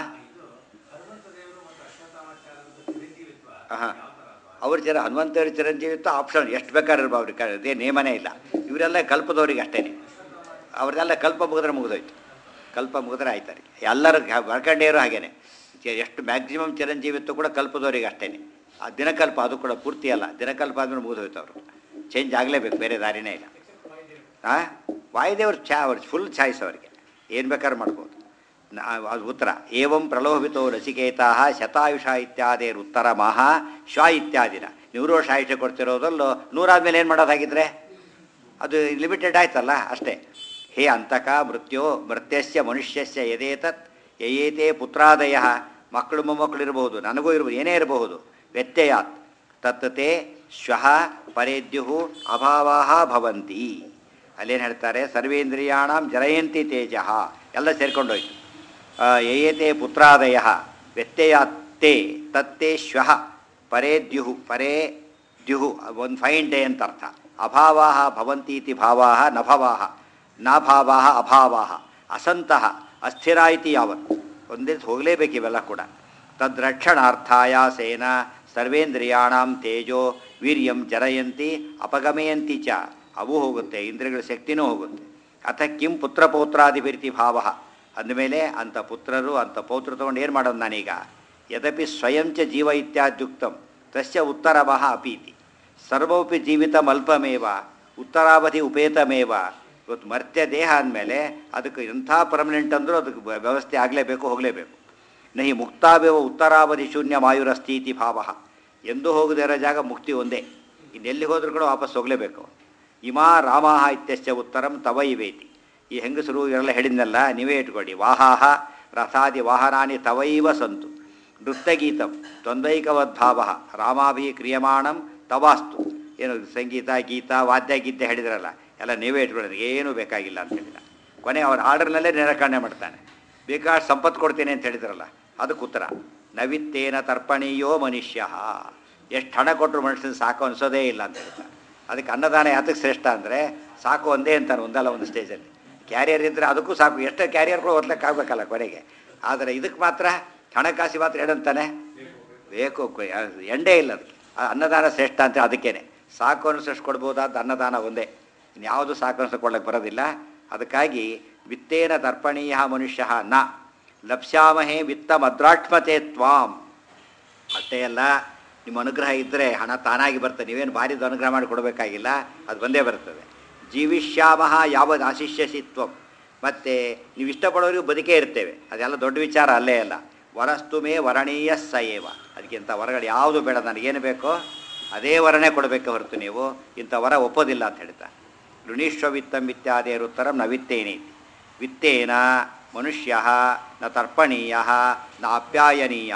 ಹಾಂ ಅವ್ರ ಜನ ಹನುಮಂತವ್ರ ಚಿರಂಜೀವಿತ್ವ ಆಪ್ಷನ್ ಎಷ್ಟು ಬೇಕಾದ್ರೆ ಇರ್ಬೋದು ಅವ್ರಿಗೆ ಅದೇ ನೇಮನೇ ಇಲ್ಲ ಇವರೆಲ್ಲ ಕಲ್ಪದವ್ರಿಗೆ ಅಷ್ಟೇ ಅವ್ರದ್ದೆಲ್ಲ ಕಲ್ಪ ಮುಗಿದ್ರೆ ಮುಗಿದೋಯ್ತು ಕಲ್ಪ ಮುಗಿದ್ರೆ ಆಯ್ತಾರೆ ಎಲ್ಲರೂ ಬರ್ಕಂಡೇರು ಹಾಗೇನೆ ಎಷ್ಟು ಮ್ಯಾಕ್ಸಿಮಮ್ ಚಿರಂಜೀವಿತ್ವ ಕೂಡ ಕಲ್ಪದವರಿಗೆ ಅಷ್ಟೇ ಆ ದಿನಕಲ್ಪ ಅದು ಕೂಡ ಪೂರ್ತಿ ಅಲ್ಲ ದಿನಕಲ್ಪ ಆದ್ಮೇಲೆ ಮುಗಿದೋಯ್ತು ಅವರು ಚೇಂಜ್ ಆಗಲೇಬೇಕು ಬೇರೆ ದಾರಿನೇ ಇಲ್ಲ ಹಾಂ ವಾಯುದೇವ್ರ ಛಾ ಅವ್ರ ಫುಲ್ ಚಾಯ್ಸ್ ಅವರಿಗೆ ಏನು ಬೇಕಾದ್ರೂ ಮಾಡ್ಬೋದು ನ- ಅದು ಉತ್ತರ ಏವಂ ಪ್ರಲೋಭಿತೋ ನಚಿಕೇತಾ ಶತಾಯುಷ ಇತ್ಯಾದಿರು ಉತ್ತರ ಮಹಾ ಶ್ವ ಇತ್ಯಾದಿನ ನೂರು ವರ್ಷ ಆಯುಷ್ಯ ಕೊಡ್ತಿರೋದಲ್ಲೋ ನೂರಾದ್ಮೇಲೆ ಏನು ಮಾಡೋದಾಗಿದ್ರೆ ಅದು ಲಿಮಿಟೆಡ್ ಆಯ್ತಲ್ಲ ಅಷ್ಟೇ ಹೇ ಅಂತಕ ಮೃತ್ಯೋ ಮೃತ್ಯಸ್ಯ ಮನುಷ್ಯಸ್ಯ ಯದೇತತ್ ಯಯೇತೆ ಪುತ್ರಾದಯ ಮಕ್ಕಳು ಮೊಮ್ಮಕ್ಕಳು ಇರಬಹುದು ನನಗೂ ಇರ್ಬೋದು ಏನೇ ಇರಬಹುದು ವ್ಯತ್ಯಯಾತ್ ತತ್ ತೇ ಶ್ವಃ ಪರೇದ್ಯು ಅಭಾವಾಹ ಭವಂತಿ ಅಲ್ಲೇನು ಹೇಳ್ತಾರೆ ಸರ್ವೇಂದ್ರಿಯಾಣಂ ಜರಯಂತಿ ತೇಜ ಎಲ್ಲ ಸೇರ್ಕೊಂಡೋಯ್ತು ಯಯತೆ ಪುತ್ರಾದಯ ವ್ಯತ್ಯಯಾತ್ತೆ ತತ್ತೇ ಶ್ವಃ ಪರೇದ್ಯು ಪರೇ ದ್ಯುಹು ಒಂದು ಫೈನ್ ಡೇ ಅಂತ ಅರ್ಥ ಅಭಾವಾ ಭವಂತಿ ಇತಿ ಭಾವಾ ನಭವಾ ನಾಭಾವಾ ಅಭಾವಾ ಅಸಂತಹ ಅಸ್ಥಿರ ಇತಿ ಯಾವತ್ತು ಒಂದೇ ಹೋಗಲೇಬೇಕು ಇವೆಲ್ಲ ಕೂಡ ತದ್ರಕ್ಷಣಾರ್ಥಾಯಾಸೇನ ಸರ್ವೇಂದ್ರಿಯಾಣಂ ತೇಜೋ ವೀರ್ಯಂ ಜರಯಂತಿ ಅಪಗಮಯಂತಿ ಚ ಅವು ಹೋಗುತ್ತೆ ಇಂದ್ರಿಯಗಳ ಶಕ್ತಿನೂ ಹೋಗುತ್ತೆ ಅಥ ಕಿಂ ಪುತ್ರ ಪೌತ್ರಾದಿಭಿರ್ತಿ ಭಾವ ಅಂದಮೇಲೆ ಅಂಥ ಪುತ್ರರು ಅಂಥ ಪೌತ್ರ ತೊಗೊಂಡು ಏನು ಮಾಡೋದು ನಾನೀಗ ಯದಪಿ ಸ್ವಯಂ ಚ ಜೀವ ಇತ್ಯಾದ್ಯುಕ್ತಂ ತಸ್ಯ ಉತ್ತರವಹ ಅಪೀತಿ ಸರ್ವೋಪಿ ಜೀವಿತಮಲ್ಪಮೇವ ಉತ್ತರಾವಧಿ ಉಪೇತಮೇವ ಇವತ್ತು ಮರ್ತ್ಯ ದೇಹ ಅಂದಮೇಲೆ ಅದಕ್ಕೆ ಎಂಥ ಪರ್ಮನೆಂಟ್ ಅಂದರೂ ಅದಕ್ಕೆ ವ್ಯ- ವ್ಯವಸ್ಥೆ ಆಗಲೇಬೇಕು ಹೋಗಲೇಬೇಕು ನಹಿ ಮುಕ್ತಾವೇವ ಉತ್ತರಾವಧಿ ಶೂನ್ಯ ಮಾಯುರಸ್ತಿ ಇತಿ ಭಾವ ಎಂದೂ ಹೋಗದೇ ಇರೋ ಜಾಗ ಮುಕ್ತಿ ಒಂದೇ ಇನ್ನೆಲ್ಲಿ ಹೋದ್ರೂ ಕೂಡ ವಾಪಸ್ ಹೋಗಲೇಬೇಕು ಇಮಾ ರಾಮಾಹ ಇತ್ಯಸ್ಯ ಉತ್ತರಂ ತವ ಇವೇತಿ ಈ ಹೆಂಗಸರು ಇವರೆಲ್ಲ ಹೇಳಿದ್ನಲ್ಲ ನೀವೇ ಇಟ್ಕೊಳ್ಳಿ ವಾಹಾಹ ರಥಾದಿ ವಾಹನಾನಿ ತವೈವ ಸಂತು ನೃತ್ಯಗೀತಂ ದ್ವಂದ್ವೈಕವದ್ಭಾವ ರಾಮಾಭಿ ಕ್ರಿಯಮಾಣಂ ತವಾಸ್ತು ಏನು ಸಂಗೀತ ಗೀತ ವಾದ್ಯ ಗೀತೆ ಹೇಳಿದ್ರಲ್ಲ ಎಲ್ಲ ನೀವೇ ಇಟ್ಕೊಳ್ಳಿ ಏನೂ ಬೇಕಾಗಿಲ್ಲ ಅಂತ ಹೇಳಿದ ಕೊನೆ ಅವ್ರ ಆರ್ಡರ್ನಲ್ಲೇ ನಿರಾಕರಣೆ ಮಾಡ್ತಾನೆ ಬೇಕಾದ ಸಂಪತ್ತು ಕೊಡ್ತೇನೆ ಅಂತ ಹೇಳಿದ್ರಲ್ಲ ಅದಕ್ಕೆ ಉತ್ತರ ನವಿತ್ತೇನ ತರ್ಪಣೀಯೋ ಮನುಷ್ಯ ಎಷ್ಟು ಹಣ ಕೊಟ್ಟರು ಮನುಷ್ಯನ ಸಾಕು ಅನಿಸೋದೇ ಇಲ್ಲ ಅಂತ ಹೇಳ್ತಾರೆ ಅದಕ್ಕೆ ಅನ್ನದಾನ ಯಾತಕ್ಕೆ ಶ್ರೇಷ್ಠ ಅಂದರೆ ಸಾಕು ಒಂದೇ ಅಂತಾನೆ ಒಂದಲ್ಲ ಒಂದು ಸ್ಟೇಜಲ್ಲಿ ಕ್ಯಾರಿಯರ್ ಇದ್ದರೆ ಅದಕ್ಕೂ ಸಾಕು ಎಷ್ಟೇ ಕ್ಯಾರಿಯರ್ಗಳು ಓದ್ಲಿಕ್ಕಾಗಬೇಕಲ್ಲ ಕೊನೆಗೆ ಆದರೆ ಇದಕ್ಕೆ ಮಾತ್ರ ಹಣಕಾಸಿ ಮಾತ್ರ ಏನಂತಾನೆ ಬೇಕು ಕು- ಅದು ಎಂಡೇ ಇಲ್ಲ ಅದಕ್ಕೆ ಆ ಅನ್ನದಾನ ಶ್ರೇಷ್ಠ ಅಂತ ಅದಕ್ಕೇನೆ ಸಾಕು ಅನಿಸಷ್ಟು ಕೊಡ್ಬೋದಾದ ಅನ್ನದಾನ ಒಂದೇ ಇನ್ಯಾವುದು ಸಾಕು ಅನಿಸ ಕೊಡ್ಲಿಕ್ಕೆ ಬರೋದಿಲ್ಲ ಅದಕ್ಕಾಗಿ ವಿತ್ತೇನ ತರ್ಪಣೀಯ ಮನುಷ್ಯ ನ ಲಪ್ಸ್ಯಾಮಹೇ ವಿತ್ತ ಮದ್ರಾಟ್ಮತೆ ತ್ವಾಂ ಅಷ್ಟೇ ಅಲ್ಲ ನಿಮ್ಮ ಅನುಗ್ರಹ ಇದ್ದರೆ ಹಣ ತಾನಾಗಿ ಬರ್ತದೆ ನೀವೇನು ಭಾರಿದು ಅನುಗ್ರಹ ಮಾಡಿ ಕೊಡಬೇಕಾಗಿಲ್ಲ ಅದು ಬಂದೇ ಬರ್ತದೆ ಜೀವಿಷ್ಯಾಮಹ ಯಾವದು ಆಶಿಷ್ಯಸಿ ತ್ವಂ ಮತ್ತು ನೀವು ಇಷ್ಟಪಡೋರಿಗೂ ಬದುಕೇ ಇರ್ತೇವೆ ಅದೆಲ್ಲ ದೊಡ್ಡ ವಿಚಾರ ಅಲ್ಲೇ ಅಲ್ಲ ವರಸ್ತು ಮೇ ವರಣೀಯ ಸ ಏವ ಅದಕ್ಕಿಂತ ವರಗಳು ಯಾವುದು ಬೇಡ ನನಗೇನು ಬೇಕೋ ಅದೇ ವರನೇ ಕೊಡಬೇಕು ಹೊರತು ನೀವು ಇಂಥ ವರ ಒಪ್ಪೋದಿಲ್ಲ ಅಂತ ಹೇಳ್ತಾ ಋಣೀಶ್ವ ವಿತ್ತಂ ಇತ್ಯಾದಿರುತ್ತರಂ ನ ವಿತ್ತೇನೇತಿ ವಿತ್ತೇನ ಮನುಷ್ಯ ನ ತರ್ಪಣೀಯ ನ ಅಪ್ಯಾಯನೀಯ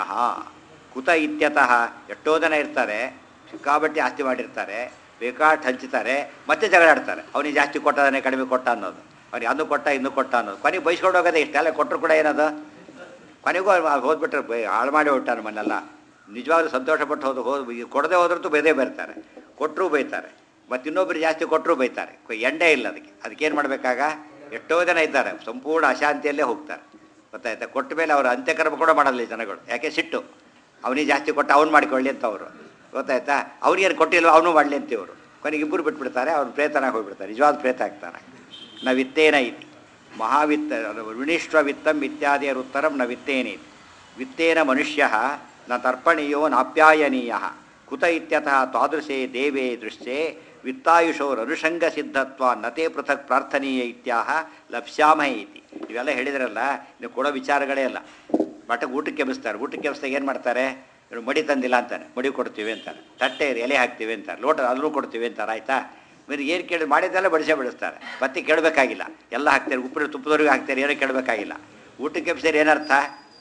ಕುತ ಇತ್ಯತಃ ಎಷ್ಟೋ ಜನ ಇರ್ತಾರೆ ಸಿಕ್ಕಾಬಟ್ಟೆ ಆಸ್ತಿ ಮಾಡಿರ್ತಾರೆ ಬೇಕಾಟ್ ಹಂಚ್ತಾರೆ ಮತ್ತೆ ಜಗಳಾಡ್ತಾರೆ ಅವನಿಗೆ ಜಾಸ್ತಿ ಕೊಟ್ಟದಾನೆ ಕಡಿಮೆ ಕೊಟ್ಟ ಅನ್ನೋದು ಅವ್ನಿಗೆ ಅದು ಕೊಟ್ಟ ಇನ್ನು ಕೊಟ್ಟ ಅನ್ನೋದು ಕೊನೆಗೆ ಬೈಸ್ಕೊಂಡು ಹೋಗೋದೇ ಇಷ್ಟೆಲ್ಲ ಕೊಟ್ಟರು ಕೂಡ ಏನದು ಕೊನೆಗೂ ಅವ್ನು ಹೋದ್ಬಿಟ್ರೆ ಬೈ ಹಾಳು ಮಾಡಿ ಹೊಟ್ಟ ನಮ್ಮನ್ನೆಲ್ಲ ನಿಜವಾಗ್ಲೂ ಸಂತೋಷಪಟ್ಟು ಹೋದ ಹೋದ್ ಕೊಡದೆ ಹೋದ್ರಂತೂ ಬೇದೇ ಬರ್ತಾರೆ ಕೊಟ್ಟರು ಬೈತಾರೆ ಮತ್ತು ಇನ್ನೊಬ್ರು ಜಾಸ್ತಿ ಕೊಟ್ಟರು ಬೈತಾರೆ ಕೊ- ಎಂಡೇ ಇಲ್ಲ ಅದಕ್ಕೆ ಅದಕ್ಕೇನು ಮಾಡಬೇಕಾಗ ಎಷ್ಟೋ ಜನ ಇದ್ದಾರೆ ಸಂಪೂರ್ಣ ಅಶಾಂತಿಯಲ್ಲೇ ಹೋಗ್ತಾರೆ ಗೊತ್ತಾಯ್ತಾ ಕೊಟ್ಟ ಮೇಲೆ ಅವರು ಅಂತ್ಯಕರ್ಮ ಕೂಡ ಮಾಡಲ್ಲ ಈ ಜನಗಳು ಯಾಕೆ ಸಿಟ್ಟು ಅವನಿಗೆ ಜಾಸ್ತಿ ಕೊಟ್ಟು ಅವ್ನು ಮಾಡಿಕೊಳ್ಳಿ ಅಂತ ಅವರು ಗೊತ್ತಾಯ್ತಾ ಅವ್ರಿಗೇನು ಕೊಟ್ಟಿಲ್ಲ ಅವನು ಮಾಡಲಿ ಅಂತ ಇವರು ಕೊನೆಗೆ ಇಬ್ಬರು ಬಿಟ್ಬಿಡ್ತಾರೆ ಅವ್ರು ಪ್ರೇತನಾಗಿ ಹೋಗ್ಬಿಡ್ತಾರೆ ನಿಜವಾದ ಪ್ರೇತ ಆಗ್ತಾನೆ ನ ವಿತ್ತೇನ ಇತಿ ಮಹಾವಿತ್ತ ಋಣಿಷ್ವ ವಿತ್ತಂ ಇತ್ಯಾದಿಯರ ಉತ್ತರಂ ನ ವಿತ್ತೇನೇತಿ ವಿತ್ತೇನ ಮನುಷ್ಯ ನ ತರ್ಪಣೀಯೋ ನಾಪ್ಯಾಯನೀಯ ಕುತ ಇತ್ಯತಃ ತಾದೃಶೇ ದೇವೇ ದೃಶ್ಯೆ ವಿತ್ತಾಯುಷೋರನುಷಂಗ ಸಿದ್ಧತ್ವ ನತೆ ಪೃಥಕ್ ಪ್ರಾರ್ಥನೀಯ ಇತ್ಯಾಹ ಲಪ್ಸ್ಯಾಮಹ ಇತಿ ಇವೆಲ್ಲ ಹೇಳಿದ್ರಲ್ಲ ನೀವು ಕೊಡೋ ವಿಚಾರಗಳೇ ಅಲ್ಲ ಮಠಕ್ಕೆ ಊಟಕ್ಕೆ ಎಬ್ಬಿಸ್ತಾರೆ ಊಟಕ್ಕೆ ಎಬ್ಬಿಸ್ದಾಗ ಏನು ಮಾಡ್ತಾರೆ ಇವ್ರು ಮಡಿ ತಂದಿಲ್ಲ ಅಂತಾನೆ ಮಡಿ ಕೊಡ್ತೀವಿ ಅಂತಾರೆ ತಟ್ಟೆ ಎಲೆ ಹಾಕ್ತೀವಿ ಅಂತಾರೆ ಲೋಟ ಅದನ್ನು ಕೊಡ್ತೀವಿ ಅಂತಾರೆ ಆಯ್ತಾ మీరు ಏನು ಕೇಳಿ ಮಾಡಿದ್ದೆಲ್ಲ ಬಡಿಸೇ ಬಿಡಿಸ್ತಾರೆ ಮತ್ತೆ ಕೇಳಬೇಕಾಗಿಲ್ಲ ಎಲ್ಲ ಹಾಕ್ತಾರೆ ಉಪ್ಪಿನ ತುಪ್ಪದವ್ರಿಗೆ ಹಾಕ್ತಾರೆ ಏನೋ ಕೇಳಬೇಕಾಗಿಲ್ಲ ಊಟಕ್ಕೆ ಎಬ್ಬಿಸಿದ್ರೆ ಏನರ್ಥ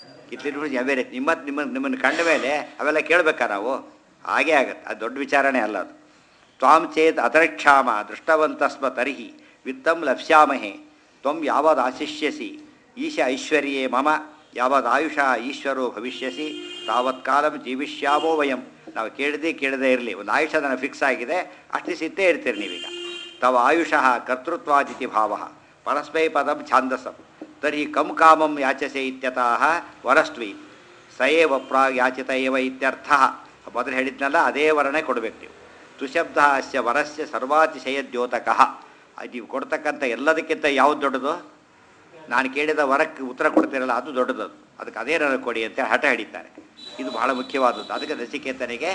ಇತ್ಲಿ ಬೇರೆ ನಿಮ್ಮ ನಿಮ್ಮ ನಿಮ್ಮನ್ನು ಕಂಡ ಮೇಲೆ ಅವೆಲ್ಲ ಕೇಳಬೇಕಾ ನಾವು ಹಾಗೇ ಆಗುತ್ತೆ ಅದು ದೊಡ್ಡ ವಿಚಾರಣೆ ಅಲ್ಲ ಅದು ತ್ವಾಂ ಚೇತ್ ಅತರಕ್ಷಾಮ ದೃಷ್ಟವಂತಸ್ಮ ತರ್ಹಿ ವಿತ್ತಂ ಲಪ್ಸ್ಯಾಮಹೆ ತ್ವಂ ಯಾವದ್ ಆಶಿಷ್ಯಸಿ ಈಶ ಐಶ್ವರ್ಯೇ ಮಮ ಯಾವದ್ ಆಯುಷ ಈಶ್ವರೋ ಭವಿಷ್ಯಸಿ ತಾವತ್ ಕಾಲಂ ಜೀವಿಷ್ಯಾಮೋ ವಯಂ ನಾವು ಕೇಳದೆ ಕೇಳದೇ ಇರಲಿ ಒಂದು ಆಯುಷ ನನಗೆ ಫಿಕ್ಸ್ ಆಗಿದೆ ಅಷ್ಟು ಸಿದ್ಧೇ ಇರ್ತೀರಿ ನೀವೀಗ ತವ ಆಯುಷಃ ಕರ್ತೃತ್ವಾದಿತಿ ಭಾವ ಪರಸ್ಮೈ ಪದಂ ಛಾಂದಸಂ ತರ್ಹಿ ಕಂ ಕಾಮಂ ಯಾಚಸೆ ಇತ್ಯತಃ ವರಸ್ತ್ವಿ ಸ ಏವ ಪ್ರಾಗ್ ಯಾಚಿತ ಏವ ಇತ್ಯರ್ಥ ಮೊದಲು ಹೇಳಿದ್ನಲ್ಲ ಅದೇ ವರನೇ ಕೊಡಬೇಕು ನೀವು ತುಶಬ್ದ ಅಸ್ಯ ವರಸ್ಯ ಸರ್ವಾತಿಶಯ ದ್ಯೋತಕಃ ಅದು ನೀವು ಕೊಡ್ತಕ್ಕಂಥ ಎಲ್ಲದಕ್ಕಿಂತ ಯಾವ್ದು ದೊಡ್ಡದು ನಾನು ಕೇಳಿದ ವರಕ್ಕೆ ಉತ್ತರ ಕೊಡ್ತೀರಲ್ಲ ಅದು ದೊಡ್ಡದು ಅದು. ಅದಕ್ಕೆ ಅದೇ ನನಗೆ ಕೊಡಿ ಅಂತ ಹಠ ಹಿಡಿತಾರೆ ಇದು ಬಹಳ ಮುಖ್ಯವಾದದ್ದು ಅದಕ್ಕೆ ನಚಿಕೇತನಿಗೆ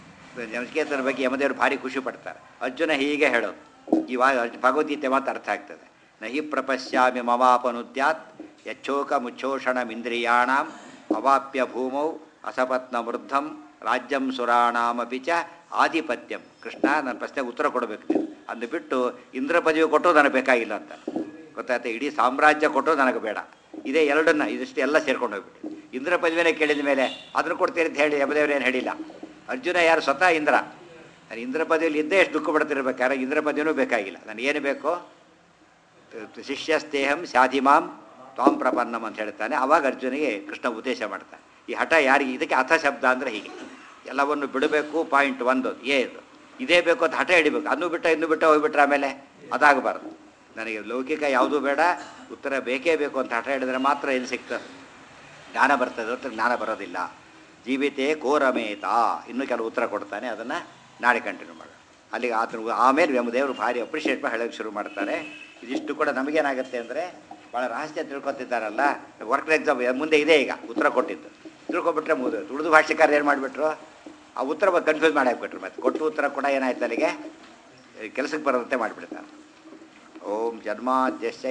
ನಚಿಕೇತನ ಬಗ್ಗೆ ಯಮದೇವರು ಭಾರಿ ಖುಷಿ ಪಡ್ತಾರೆ ಅರ್ಜುನ ಹೀಗೆ ಹೇಳೋದು ಈ ವಾ ಭಗವದ್ಗೀತೆ ಮಾತು ಅರ್ಥ ಆಗ್ತದೆ ನಹಿ ಪ್ರಪಶ್ಯಾಮಿ ಮಮಾಪನುದ್ಯಾತ್ ಯಚ್ಚೋಕ ಮುಚ್ಚೋಷಣಮಿಂದ್ರಿಯಾಣಂ ಅವಾಪ್ಯ ಭೂಮೌ ಅಸಪತ್ನ ವೃದ್ಧಂ ರಾಜ್ಯಂ ಸುರಾಣಾಮಪಿ ಚ ಆಧಿಪತ್ಯಂ ಕೃಷ್ಣ ನನ್ನ ಪ್ರಶ್ನೆಗೆ ಉತ್ತರ ಕೊಡಬೇಕು ನೀವು ಅಂದು ಬಿಟ್ಟು ಇಂದ್ರ ಪದವಿ ಕೊಟ್ಟು ನನಗೆ ಬೇಕಾಗಿಲ್ಲ ಅಂತ ಗೊತ್ತಾಯ್ತಾ ಇಡೀ ಸಾಮ್ರಾಜ್ಯ ಕೊಟ್ಟು ನನಗೆ ಬೇಡ ಇದೇ ಎರಡನ್ನ ಇದಿಷ್ಟು ಎಲ್ಲ ಸೇರ್ಕೊಂಡು ಹೋಗ್ಬಿಟ್ಟು ಇಂದ್ರ ಪದವಿನೇ ಕೇಳಿದ ಮೇಲೆ ಅದನ್ನು ಕೊಡ್ತೀರಿ ಅಂತ ಹೇಳಿ ಯಮದೇವರು ಏನು ಹೇಳಿಲ್ಲ ಅರ್ಜುನ ಯಾರು ಸ್ವತಃ ಇಂದ್ರ ನಾನು ಇಂದ್ರ ಪದವಿಯಲ್ಲಿ ಇದ್ದೇ ಎಷ್ಟು ದುಃಖ ಪಡ್ತಿರ್ಬೇಕಾದ್ರೆ ಇಂದ್ರ ಪದವಿನೂ ಬೇಕಾಗಿಲ್ಲ ನಾನು ಏನು ಬೇಕೋ ಶಿಷ್ಯಸ್ತೇಹಂ ಶಾಧಿಮಾಂ ತ್ವಾಂ ಪ್ರಪನ್ನಂ ಅಂತ ಹೇಳ್ತಾನೆ ಆವಾಗ ಅರ್ಜುನಿಗೆ ಕೃಷ್ಣ ಉದ್ದೇಶ ಮಾಡ್ತಾನೆ ಈ ಹಠ ಯಾರಿಗೆ ಇದಕ್ಕೆ ಅಥ ಶಬ್ದ ಅಂದರೆ ಹೀಗೆ ಎಲ್ಲವನ್ನು ಬಿಡಬೇಕು ಪಾಯಿಂಟ್ ಒಂದು ಏ ಇದು ಇದೇ ಬೇಕು ಅಂತ ಹಠ ಹಿಡಿಬೇಕು ಅದನ್ನು ಬಿಟ್ಟ ಇನ್ನು ಬಿಟ್ಟ ಹೋಗ್ಬಿಟ್ರೆ ಆಮೇಲೆ ಅದಾಗಬಾರ್ದು ನನಗೆ ಲೌಕಿಕ ಯಾವುದೂ ಬೇಡ ಉತ್ತರ ಬೇಕೇ ಬೇಕು ಅಂತ ಹಠ ಹಿಡಿದ್ರೆ ಮಾತ್ರ ಏನು ಸಿಗ್ತದೆ ಜ್ಞಾನ ಬರ್ತದೆ ಹೊರತು ಜ್ಞಾನ ಬರೋದಿಲ್ಲ ಜೀವಿತೇ ಕೋರಮೇತ ಇನ್ನೂ ಕೆಲವು ಉತ್ತರ ಕೊಡ್ತಾನೆ ಅದನ್ನು ನಾಳೆ ಕಂಟಿನ್ಯೂ ಮಾಡೋಣ ಅಲ್ಲಿಗೆ ಆತನ ಆಮೇಲೆ ವ್ಯಮದೇವರು ಭಾರಿ ಅಪ್ರಿಷಿಯೇಟ್ ಮಾಡಿ ಹೇಳೋಕ್ಕೆ ಶುರು ಮಾಡ್ತಾರೆ ಇದಿಷ್ಟು ಕೂಡ ನಮಗೇನಾಗುತ್ತೆ ಅಂದರೆ ಭಾಳ ರಹಸ್ಯ ತಿಳ್ಕೊತಿದ್ದಾರಲ್ಲ ವರ್ಕ್ ಎಕ್ಸಾಮ್ ಮುಂದೆ ಇದೆ ಈಗ ಉತ್ತರ ಕೊಟ್ಟಿದ್ದು ತಿಳ್ಕೊಬಿಟ್ರೆ ಮುಗಿದು ಉಳಿದು ಭಾಷೆಕಾರ ಏನು ಮಾಡಿಬಿಟ್ರು ಆ ಉತ್ತರ ಕನ್ಫ್ಯೂಸ್ ಮಾಡಿ ಹಾಕ್ಬಿಟ್ರು ಮತ್ತೆ ಕೊಟ್ಟು ಉತ್ತರ ಕೂಡ ಏನಾಯ್ತು ಅಲ್ಲಿಗೆ ಕೆಲಸಕ್ಕೆ ಬರೋದಂತೆ ಮಾಡಿಬಿಡ್ತಾರೆ ಓಂ ಜನ್ಮಾದ್ಯಸ್ಯ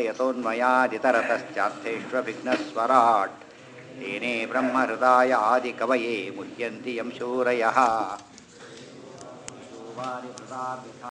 ಯಥೋನ್ಮಯಾದಿತರತಶ್ಚಾರ್ಥೇಷ್ವಭಿಘ್ನಸ್ವರಾಟ್ ತೇನೇ ಬ್ರಹ್ಮ ಹೃದಯ ಆದಿ ಕವಯೇ ಮುಹ್ಯಂತಿ ಯಂ ಶೂರಯಃ